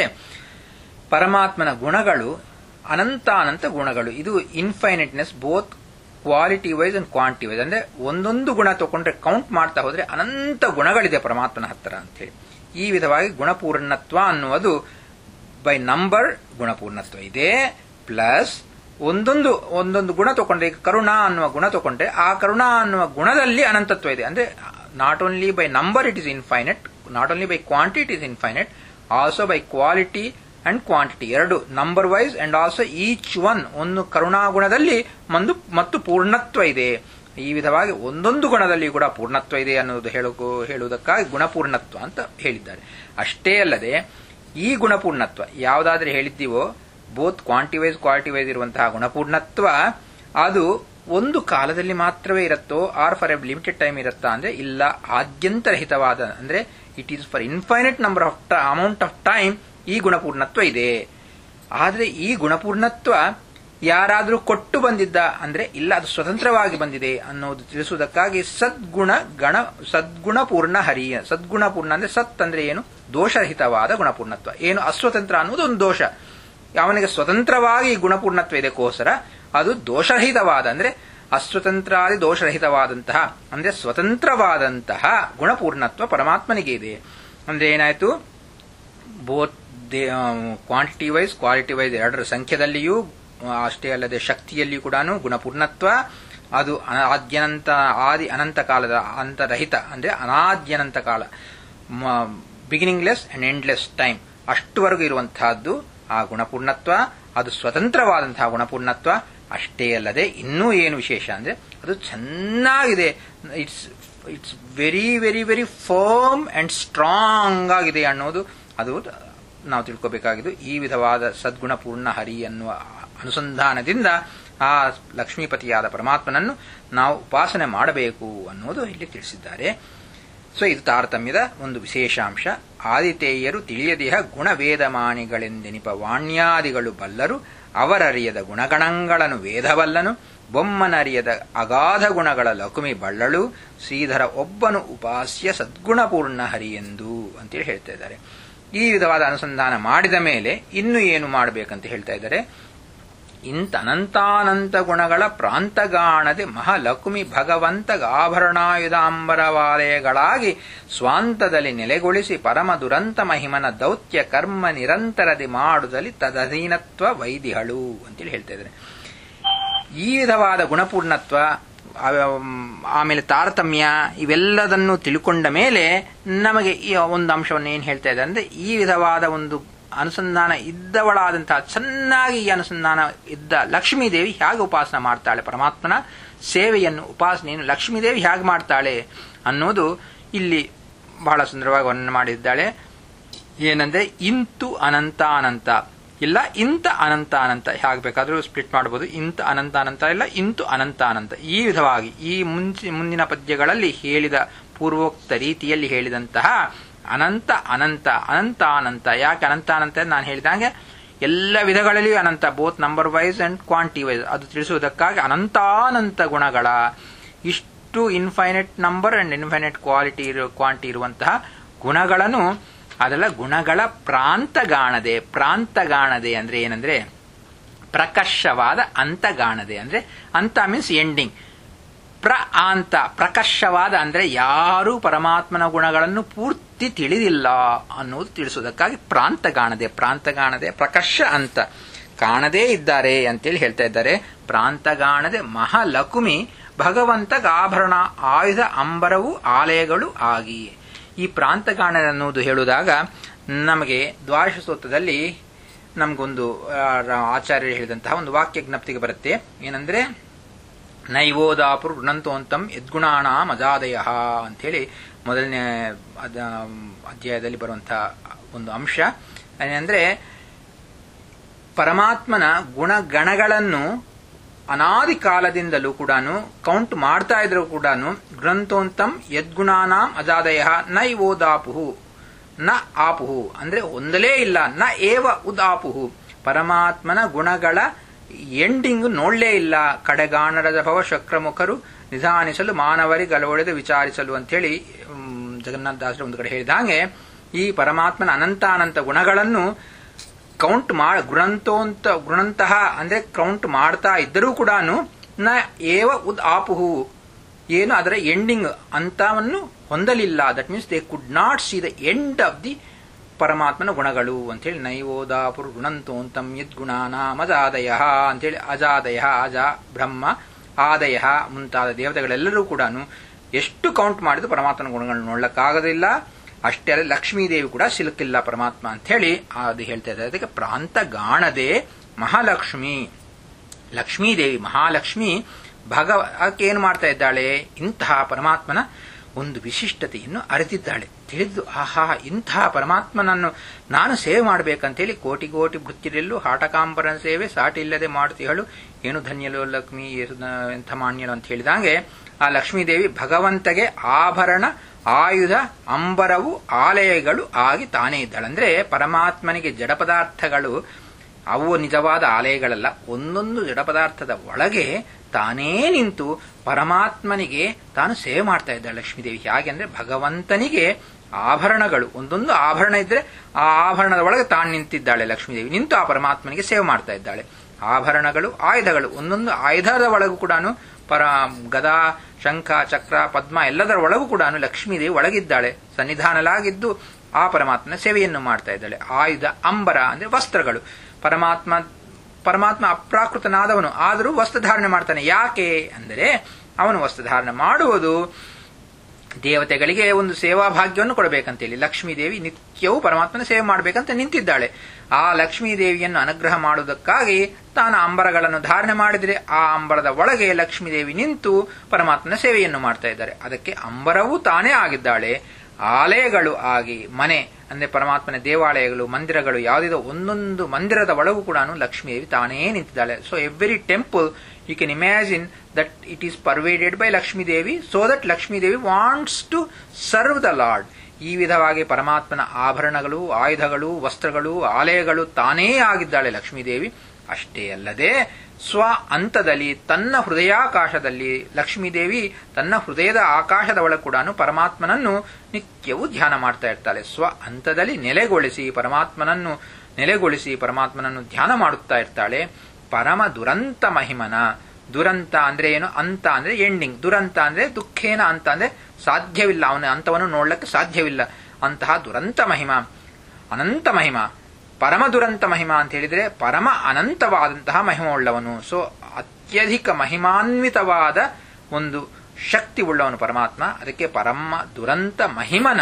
S1: ಪರಮಾತ್ಮನ ಗುಣಗಳು ಅನಂತಾನಂತ ಗುಣಗಳು ಇದು infiniteness both quality wise and quantity wise ಅಂದ್ರೆ ಒಂದೊಂದು ಗುಣ ತಗೊಂಡ್ರೆ ಕೌಂಟ್ ಮಾಡ್ತಾ ಹೋದ್ರೆ ಅನಂತ ಗುಣಗಳಿದೆ ಪರಮಾತ್ಮನ ಹತ್ತಿರ ಅಂತೇಳಿ ಈ ವಿಧವಾಗಿ ಗುಣಪೂರ್ಣತ್ವ ಅನ್ನುವುದು ಬೈ ನಂಬರ್ ಗುಣಪೂರ್ಣತ್ವ ಇದೆ ಪ್ಲಸ್ ಒಂದೊಂದು ಒಂದೊಂದು ಗುಣ ತಗೊಂಡ್ರೆ ಈಗ ಕರುಣಾ ಅನ್ನುವ ಗುಣ ತಗೊಂಡ್ರೆ ಆ ಕರುಣಾ ಅನ್ನುವ ಗುಣದಲ್ಲಿ ಅನಂತತ್ವ ಇದೆ ಅಂದ್ರೆ not only by number it is infinite not only by quantity it is infinite also by quality and quantity ಎರಡು number wise and also each one ಒಂದು ಕರುಣಾ ಗುಣದಲ್ಲಿ ಒಂದು ಮತ್ತು ಪೂರ್ಣತ್ವ ಇದೆ ಈ ವಿಧವಾಗಿ ಒಂದೊಂದು ಗುಣದಲ್ಲಿ ಕೂಡ ಪೂರ್ಣತ್ವ ಇದೆ ಅನ್ನೋದು ಹೇಳೋಕು ಹೇಳುವುದಕ್ಕಾಗಿ ಗುಣಪೂರ್ಣತ್ವ ಅಂತ ಹೇಳಿದ್ದಾರೆ ಅಷ್ಟೇ ಅಲ್ಲದೆ ಈ ಗುಣಪೂರ್ಣತ್ವ ಯಾವುದಾದ್ರೆ ಹೇಳಿದ್ದೀವೋ both quantity wise quality wise ಇರುವಂತಹ ಗುಣಪೂರ್ಣತ್ವ ಅದು ಒಂದು ಕಾಲದಲ್ಲಿ ಮಾತ್ರವೇ ಇರುತ್ತೋ or for a limited time ಇರುತ್ತಾ ಅಂದ್ರೆ ಇಲ್ಲ ಆದ್ಯಂತರಹಿತವಾದ ಅಂದ್ರೆ it is for infinite number of amount of time ಈ ಗುಣಪೂರ್ಣತ್ವ ಇದೆ ಆದರೆ ಈ ಗುಣಪೂರ್ಣತ್ವ ಯಾರಾದರೂ ಕೊಟ್ಟು ಬಂದಿದ್ದ ಅಂದ್ರೆ ಇಲ್ಲ ಅದು ಸ್ವತಂತ್ರವಾಗಿ ಬಂದಿದೆ ಅನ್ನೋದು ತಿಳಿಸುವುದಕ್ಕಾಗಿ ಸದ್ಗುಣ ಗಣ ಸದ್ಗುಣಪೂರ್ಣ ಹರಿಯ ಸದ್ಗುಣಪೂರ್ಣ ಅಂದ್ರೆ ಸತ್ ಅಂದ್ರೆ ಏನು ದೋಷರಹಿತವಾದ ಗುಣಪೂರ್ಣತ್ವ ಏನು ಅಸ್ವತಂತ್ರ ಅನ್ನೋದು ಒಂದು ದೋಷ ಅವನಿಗೆ ಸ್ವತಂತ್ರವಾಗಿ ಗುಣಪೂರ್ಣತ್ವ ಇದಕ್ಕೋಸ್ಕರ ಅದು ದೋಷರಹಿತವಾದ ಅಂದ್ರೆ ಅಸ್ವತಂತ್ರಾದಿ ದೋಷರಹಿತವಾದಂತಹ ಅಂದ್ರೆ ಸ್ವತಂತ್ರವಾದಂತಹ ಗುಣಪೂರ್ಣತ್ವ ಪರಮಾತ್ಮನಿಗೆ ಇದೆ ಅಂದ್ರೆ ಏನಾಯ್ತು both quantity wise quality wise ಎರಡರ ಸಂಖ್ಯೆದಲ್ಲಿಯೂ ಅಷ್ಟೇ ಅಲ್ಲದೆ ಶಕ್ತಿಯಲ್ಲಿಯೂ ಕೂಡ ಗುಣಪೂರ್ಣತ್ವ ಅದು ಆದ್ಯನಂತ ಆದಿ ಅನಂತ ಕಾಲದ ಅಂತರಹಿತ ಅಂದ್ರೆ ಅನಾದ್ಯನಂತ ಕಾಲ ಬಿಗಿನಿಂಗ್ಲೆಸ್ ಅಂಡ್ ಎಂಡ್ಲೆಸ್ ಟೈಮ್ ಅಷ್ಟುವರೆಗೂ ಇರುವಂತಹದ್ದು ಆ ಗುಣಪೂರ್ಣತ್ವ ಅದು ಸ್ವತಂತ್ರವಾದಂತಹ ಗುಣಪೂರ್ಣತ್ವ ಅಷ್ಟೇ ಅಲ್ಲದೆ ಇನ್ನೂ ಏನು ವಿಶೇಷ ಅಂದ್ರೆ ಅದು ಚೆನ್ನಾಗಿದೆ it's it's very very very firm and strong ಆಗಿದೆ ಅನ್ನೋದು ಅದು ನಾವು ತಿಳ್ಕೋಬೇಕಾಗಿದ್ದು ಈ ವಿಧವಾದ ಸದ್ಗುಣಪೂರ್ಣ ಹರಿ ಅನ್ನುವ ಅನುಸಂಧಾನದಿಂದ ಆ ಲಕ್ಷ್ಮೀಪತಿಯಾದ ಪರಮಾತ್ಮನನ್ನು ನಾವು ಉಪಾಸನೆ ಮಾಡಬೇಕು ಅನ್ನೋದು ಇಲ್ಲಿ ತಿಳಿಸಿದ್ದಾರೆ ಸೊ ಇದು ತಾರತಮ್ಯದ ಒಂದು ವಿಶೇಷಾಂಶ ಆದಿತೇಯರು ತಿಳಿಯದೇಹ ಗುಣವೇದಮಾನಿಗಳೆಂದೆನಿಪ ವಾಣ್ಯಾದಿಗಳು ಬಲ್ಲರು ಅವರರಿಯದ ಗುಣಗಣಗಳನ್ನು ವೇದವಲ್ಲನು ಬೊಮ್ಮನರಿಯದ ಅಗಾಧ ಗುಣಗಳ ಲಕುಮಿ ಬಳ್ಳಳು ಶ್ರೀಧರ ಒಬ್ಬನು ಉಪಾಸ್ಯ ಸದ್ಗುಣಪೂರ್ಣ ಹರಿ ಎಂದು ಅಂತೇಳಿ ಹೇಳ್ತಾ ಇದ್ದಾರೆ ಈ ವಿಧವಾದ ಅನುಸಂಧಾನ ಮಾಡಿದ ಮೇಲೆ ಇನ್ನು ಏನು ಮಾಡಬೇಕಂತ ಹೇಳ್ತಾ ಇದ್ದಾರೆ ಇಂಥ ಅನಂತಾನಂತ ಗುಣಗಳ ಪ್ರಾಂತಗಾಣದೆ ಮಹಾಲಕ್ಷ್ಮಿ ಭಗವಂತ ಆಭರಣಾಯುಧಾಂಬರವಾಲಯಗಳಾಗಿ ಸ್ವಾಂತದಲ್ಲಿ ನೆಲೆಗೊಳಿಸಿ ಪರಮ ದುರಂತ ಮಹಿಮನ ದೌತ್ಯ ಕರ್ಮ ನಿರಂತರದಿ ಮಾಡುದಲ್ಲಿ ತದಧೀನತ್ವ ವೈದಿಹಳು ಅಂತೇಳಿ ಹೇಳ್ತಾ ಇದ್ದಾರೆ ಈ ವಿಧವಾದ ಗುಣಪೂರ್ಣತ್ವ ಆಮೇಲೆ ತಾರತಮ್ಯ ಇವೆಲ್ಲದನ್ನು ತಿಳ್ಕೊಂಡ ಮೇಲೆ ನಮಗೆ ಈ ಒಂದು ಅಂಶವನ್ನು ಏನು ಹೇಳ್ತಾ ಇದೆ ಅಂದ್ರೆ ಈ ವಿಧವಾದ ಒಂದು ಅನುಸಂಧಾನ ಇದ್ದವಳಾದಂತಹ ಚೆನ್ನಾಗಿ ಈ ಅನುಸಂಧಾನ ಇದ್ದ ಲಕ್ಷ್ಮೀದೇವಿ ಹೇಗೆ ಉಪಾಸನ ಮಾಡ್ತಾಳೆ ಪರಮಾತ್ಮನ ಸೇವೆಯನ್ನು ಉಪಾಸನೆಯನ್ನು ಲಕ್ಷ್ಮೀದೇವಿ ಹೇಗೆ ಮಾಡ್ತಾಳೆ ಅನ್ನೋದು ಇಲ್ಲಿ ಬಹಳ ಸುಂದರವಾಗಿ ವರ್ಣನೆ ಮಾಡಿದ್ದಾಳೆ ಏನಂದ್ರೆ ಇಂತು ಅನಂತ ಅನಂತ ಇಲ್ಲ ಇಂತ ಅನಂತ ಅನಂತ ಹೇಗೆ ಬೇಕಾದರೂ ಸ್ಪ್ಲಿಟ್ ಮಾಡಬಹುದು ಇಂತ ಅನಂತ ಅನಂತ ಇಲ್ಲ ಇಂತು ಅನಂತ ಅನಂತ ಈ ವಿಧವಾಗಿ ಈ ಮುಂಚೆ ಮುಂದಿನ ಪದ್ಯಗಳಲ್ಲಿ ಹೇಳಿದ ಪೂರ್ವೋಕ್ತ ರೀತಿಯಲ್ಲಿ ಹೇಳಿದಂತಹ ಅನಂತ ಅನಂತ ಅನಂತ ಅನಂತ ಯಾಕೆ ಅನಂತ ಅನಂತ ನಾನು ಹೇಳಿದಂಗೆ ಎಲ್ಲ ವಿಧಗಳಲ್ಲಿಯೂ ಅನಂತ both number wise and quantity wise ಅದು ತಿಳಿಸುವುದಕ್ಕಾಗಿ ಅನಂತಾನಂತ ಗುಣಗಳ ಇಷ್ಟು infinite number and infinite quality quantity ಇರುವಂತಹ ಗುಣಗಳನ್ನು ಅದೆಲ್ಲ ಗುಣಗಳ ಪ್ರಾಂತಗಾಣದೆ ಪ್ರಾಂತಗಾಣದೆ ಅಂದ್ರೆ ಏನಂದ್ರೆ ಪ್ರಕರ್ಷವಾದ ಅಂತಗಾಣದೆ ಅಂದ್ರೆ ಅಂತ ಮೀನ್ಸ್ ಎಂಡಿಂಗ್ ಪ್ರ ಅಂತ ಪ್ರಕರ್ಷವಾದ ಅಂದ್ರೆ ಯಾರೂ ಪರಮಾತ್ಮನ ಗುಣಗಳನ್ನು ಪೂರ್ತಿ ತಿಳಿದಿಲ್ಲ ಅನ್ನೋದು ತಿಳಿಸುವುದಕ್ಕಾಗಿ ಪ್ರಾಂತಗಾಣದೆ ಪ್ರಾಂತಗಾಣದೆ ಪ್ರಕರ್ಷ ಅಂತ ಕಾಣದೇ ಇದ್ದಾರೆ ಅಂತೇಳಿ ಹೇಳ್ತಾ ಇದ್ದಾರೆ ಪ್ರಾಂತಗಾಣದೆ ಮಹಾಲಕುಮಿ ಭಗವಂತಗ ಆಭರಣ ಆಯುಧ ಅಂಬರವು ಆಲಯಗಳು ಆಗಿ ಈ ಪ್ರಾಂತಗಾಣ ಅನ್ನುವುದು ಹೇಳುವುದಾಗ ನಮಗೆ ದ್ವಾದಶ ಸ್ತೋತ್ರದಲ್ಲಿ ನಮಗೊಂದು ಆಚಾರ್ಯರು ಹೇಳಿದಂತಹ ಒಂದು ವಾಕ್ಯ ಜ್ಞಪ್ತಿಗೆ ಬರುತ್ತೆ ಏನಂದ್ರೆ ನೈವೋದಾಪುರ್ ಋಣಂತೋಂತಂ ಯದ್ಗುಣಾಣ ಮಜಾದಯ ಅಂಥೇಳಿ ಮೊದಲನೇ ಅಧ್ಯಾಯದಲ್ಲಿ ಬರುವಂತಹ ಒಂದು ಅಂಶ ಏನಂದ್ರೆ ಪರಮಾತ್ಮನ ಗುಣಗಣಗಳನ್ನು ಅನಾದಿ ಕಾಲದಿಂದಲೂ ಕೂಡ ಕೌಂಟ್ ಮಾಡ್ತಾ ಇದ್ರು ಕೂಡ ಗ್ರಂಥೋಂತಂ ಯದ್ಗುಣಾನಾಂ ಅಜಾದಯ ನೈವೋದಾಪುಹು ನ ಆಪುಹು ಅಂದ್ರೆ ಹೊಂದಲೇ ಇಲ್ಲ ನ ಏವ ಉದಾಪುಹು ಪರಮಾತ್ಮನ ಗುಣಗಳ ಎಂಡಿಂಗ್ ನೋಡ್ಲೇ ಇಲ್ಲ ಕಡೆಗಾಣರದ ಭವ ಶಕ್ರಮುಖರು ನಿಧಾನಿಸಲು ಮಾನವರಿಗಲೊಡೆದು ವಿಚಾರಿಸಲು ಅಂತೇಳಿ ಜಗನ್ನಾಥ ದಾಸರು ಒಂದು ಕಡೆ ಹೇಳಿದಂಗೆ ಈ ಪರಮಾತ್ಮನ ಅನಂತಾನಂತ ಗುಣಗಳನ್ನು ಕೌಂಟ್ ಮಾಡ ಗುಣಂತೋಂತ ಗುಣಂತಹ ಅಂದ್ರೆ ಕೌಂಟ್ ಮಾಡ್ತಾ ಇದ್ದರೂ ಕೂಡ ನ ಏವ ಉದ್ ಆಪುಹು ಏನು ಅದರ ಎಂಡಿಂಗ್ ಅಂತವನ್ನು ಹೊಂದಲಿಲ್ಲ that means they could not see the end of the ಪರಮಾತ್ಮನ ಗುಣಗಳು ಅಂತೇಳಿ ನೈವೋದಾಪುರ್ ಗುಣಂತೋಂತಂ ಯದ್ಗುಣಾನಾಮಜಾದಯ ಅಂತೇಳಿ ಅಜಾದಯ ಅಜ ಬ್ರಹ್ಮ ಆದಯ ಮುಂತಾದ ದೇವತೆಗಳೆಲ್ಲರೂ ಕೂಡ ಎಷ್ಟು ಕೌಂಟ್ ಮಾಡಿದ್ರು ಪರಮಾತ್ಮನ ಗುಣಗಳನ್ನು ನೋಡ್ಲಕ್ಕಾಗೋದಿಲ್ಲ ಅಷ್ಟೇ ಅಲ್ಲ ಲಕ್ಷ್ಮೀದೇವಿ ಕೂಡ ಸಿಲುಕಿಲ್ಲ ಪರಮಾತ್ಮ ಅಂತ ಹೇಳಿ ಅದು ಹೇಳ್ತಾ ಇದ್ದಾರೆ ಅದಕ್ಕೆ ಪ್ರಾಂತ ಗಾಣದೆ ಮಹಾಲಕ್ಷ್ಮಿ ಲಕ್ಷ್ಮೀದೇವಿ ಮಹಾಲಕ್ಷ್ಮಿ ಭಗವ ಏನು ಮಾಡ್ತಾ ಇದ್ದಾಳೆ ಇಂತಹ ಪರಮಾತ್ಮನ ಒಂದು ವಿಶಿಷ್ಟತೆಯನ್ನು ಅರಿತಿದ್ದಾಳೆ ತಿಳಿದು ಆಹಾ ಇಂತಹ ಪರಮಾತ್ಮನನ್ನು ನಾನು ಸೇವೆ ಮಾಡಬೇಕಂತೇಳಿ ಕೋಟಿ ಕೋಟಿ ಭೃತ್ಯರೆಲ್ಲೂ ಹಾಟಕಾಂಬರನ ಸೇವೆ ಸಾಟಿ ಇಲ್ಲದೆ ಮಾಡ್ತೀಹಳು ಏನು ಧನ್ಯಲು ಲಕ್ಷ್ಮಿ ಎಂಥ ಮಾನ್ಯಲು ಅಂತ ಹೇಳಿದಂಗೆ ಆ ಲಕ್ಷ್ಮೀದೇವಿ ಭಗವಂತಗೆ ಆಭರಣ ಆಯುಧ ಅಂಬರವು ಆಲಯಗಳು ಆಗಿ ತಾನೇ ಇದ್ದಾಳೆ ಅಂದ್ರೆ ಪರಮಾತ್ಮನಿಗೆ ಜಡ ಪದಾರ್ಥಗಳು ಅವು ನಿಜವಾದ ಆಲಯಗಳಲ್ಲ ಒಂದೊಂದು ಜಡ ಪದಾರ್ಥದ ಒಳಗೆ ತಾನೇ ನಿಂತು ಪರಮಾತ್ಮನಿಗೆ ತಾನು ಸೇವೆ ಮಾಡ್ತಾ ಇದ್ದಾಳೆ ಲಕ್ಷ್ಮೀದೇವಿ ಹೇಗೆ ಅಂದ್ರೆ ಭಗವಂತನಿಗೆ ಆಭರಣಗಳು ಒಂದೊಂದು ಆಭರಣ ಇದ್ರೆ ಆ ಆಭರಣದ ಒಳಗೆ ತಾನು ನಿಂತಿದ್ದಾಳೆ ಲಕ್ಷ್ಮೀದೇವಿ ನಿಂತು ಆ ಪರಮಾತ್ಮನಿಗೆ ಸೇವೆ ಮಾಡ್ತಾ ಇದ್ದಾಳೆ ಆಭರಣಗಳು ಆಯುಧಗಳು ಒಂದೊಂದು ಆಯುಧದ ಒಳಗೂ ಕೂಡ ಪರ ಗದಾ ಶಂಖ ಚಕ್ರ ಪದ್ಮ ಎಲ್ಲದರ ಒಳಗೂ ಕೂಡ ಲಕ್ಷ್ಮೀದೇವಿ ಒಳಗಿದ್ದಾಳೆ ಸನ್ನಿಧಾನಲಾಗಿದ್ದು ಆ ಪರಮಾತ್ಮನ ಸೇವೆಯನ್ನು ಮಾಡ್ತಾ ಇದ್ದಾಳೆ ಆಯುಧ ಅಂಬರ ಅಂದ್ರೆ ವಸ್ತ್ರಗಳು ಪರಮಾತ್ಮ ಪರಮಾತ್ಮ ಅಪ್ರಾಕೃತನಾದವನು ಆದರೂ ವಸ್ತ್ರಧಾರಣೆ ಮಾಡ್ತಾನೆ ಯಾಕೆ ಅಂದರೆ ಅವನು ವಸ್ತ್ರಧಾರಣೆ ಮಾಡುವುದು ದೇವತೆಗಳಿಗೆ ಒಂದು ಸೇವಾ ಭಾಗ್ಯವನ್ನು ಕೊಡಬೇಕಂತೇಳಿ ಲಕ್ಷ್ಮೀದೇವಿ ನಿತ್ಯವೂ ಪರಮಾತ್ಮನ ಸೇವೆ ಮಾಡಬೇಕಂತ ನಿಂತಿದ್ದಾಳೆ ಆ ಲಕ್ಷ್ಮೀದೇವಿಯನ್ನು ಅನುಗ್ರಹ ಮಾಡುವುದಕ್ಕಾಗಿ ತಾನು ಅಂಬರಗಳನ್ನು ಧಾರಣೆ ಮಾಡಿದರೆ ಆ ಅಂಬರದ ಒಳಗೆ ಲಕ್ಷ್ಮೀದೇವಿ ನಿಂತು ಪರಮಾತ್ಮನ ಸೇವೆಯನ್ನು ಮಾಡ್ತಾ ಇದ್ದಾರೆ ಅದಕ್ಕೆ ಅಂಬರವೂ ತಾನೇ ಆಗಿದ್ದಾಳೆ ಆಲಯಗಳು ಆಗಿ ಮನೆ ಅಂದ್ರೆ ಪರಮಾತ್ಮನ ದೇವಾಲಯಗಳು ಮಂದಿರಗಳು ಯಾವುದಿದೋ ಒಂದೊಂದು ಮಂದಿರದ ಒಳಗೂ ಕೂಡ ಲಕ್ಷ್ಮೀದೇವಿ ತಾನೇ ನಿಂತಿದ್ದಾಳೆ so every temple you can imagine that it is pervaded by Lakshmidevi so that Lakshmidevi wants to serve the lord ಈ ವಿಧವಾಗಿ ಪರಮಾತ್ಮನ ಆಭರಣಗಳು ಆಯುಧಗಳು ವಸ್ತ್ರಗಳು ಆಲಯಗಳು ತಾನೇ ಆಗಿದ್ದಾಳೆ ಲಕ್ಷ್ಮೀದೇವಿ ಅಷ್ಟೇ ಅಲ್ಲದೆ ಸ್ವ ಅಂತದಲ್ಲಿ ತನ್ನ ಹೃದಯಾಕಾಶದಲ್ಲಿ ಲಕ್ಷ್ಮೀದೇವಿ ತನ್ನ ಹೃದಯದ ಆಕಾಶದ ಒಳಗೆ ಕೂಡ ಪರಮಾತ್ಮನನ್ನು ನಿತ್ಯವೂ ಧ್ಯಾನ ಮಾಡ್ತಾ ಇರ್ತಾಳೆ ಸ್ವ ಅಂತದಲ್ಲಿ ನೆಲೆಗೊಳಿಸಿ ಪರಮಾತ್ಮನನ್ನು ನೆಲೆಗೊಳಿಸಿ ಪರಮಾತ್ಮನನ್ನು ಧ್ಯಾನ ಮಾಡುತ್ತಾ ಇರ್ತಾಳೆ ಪರಮ ದುರಂತ ಮಹಿಮನ ದುರಂತ ಅಂದ್ರೆ ಏನು ಅಂತ ಅಂದ್ರೆ ಎಂಡಿಂಗ್ ದುರಂತ ಅಂದ್ರೆ ದುಃಖೇನ ಅಂತ ಅಂದ್ರೆ ಸಾಧ್ಯವಿಲ್ಲ ಅವನ ಅಂತವನ್ನು ನೋಡ್ಲಿಕ್ಕೆ ಸಾಧ್ಯವಿಲ್ಲ ಅಂತಹ ದುರಂತ ಮಹಿಮ ಅನಂತ ಮಹಿಮ ಪರಮ ದುರಂತ ಮಹಿಮಾ ಅಂತ ಹೇಳಿದ್ರೆ ಪರಮ ಅನಂತವಾದಂತಹ ಮಹಿಮವುಳ್ಳವನು ಸೊ ಅತ್ಯಧಿಕ ಮಹಿಮಾನ್ವಿತವಾದ ಒಂದು ಶಕ್ತಿ ಉಳ್ಳವನು ಪರಮಾತ್ಮ ಅದಕ್ಕೆ ಪರಮ ದುರಂತ ಮಹಿಮನ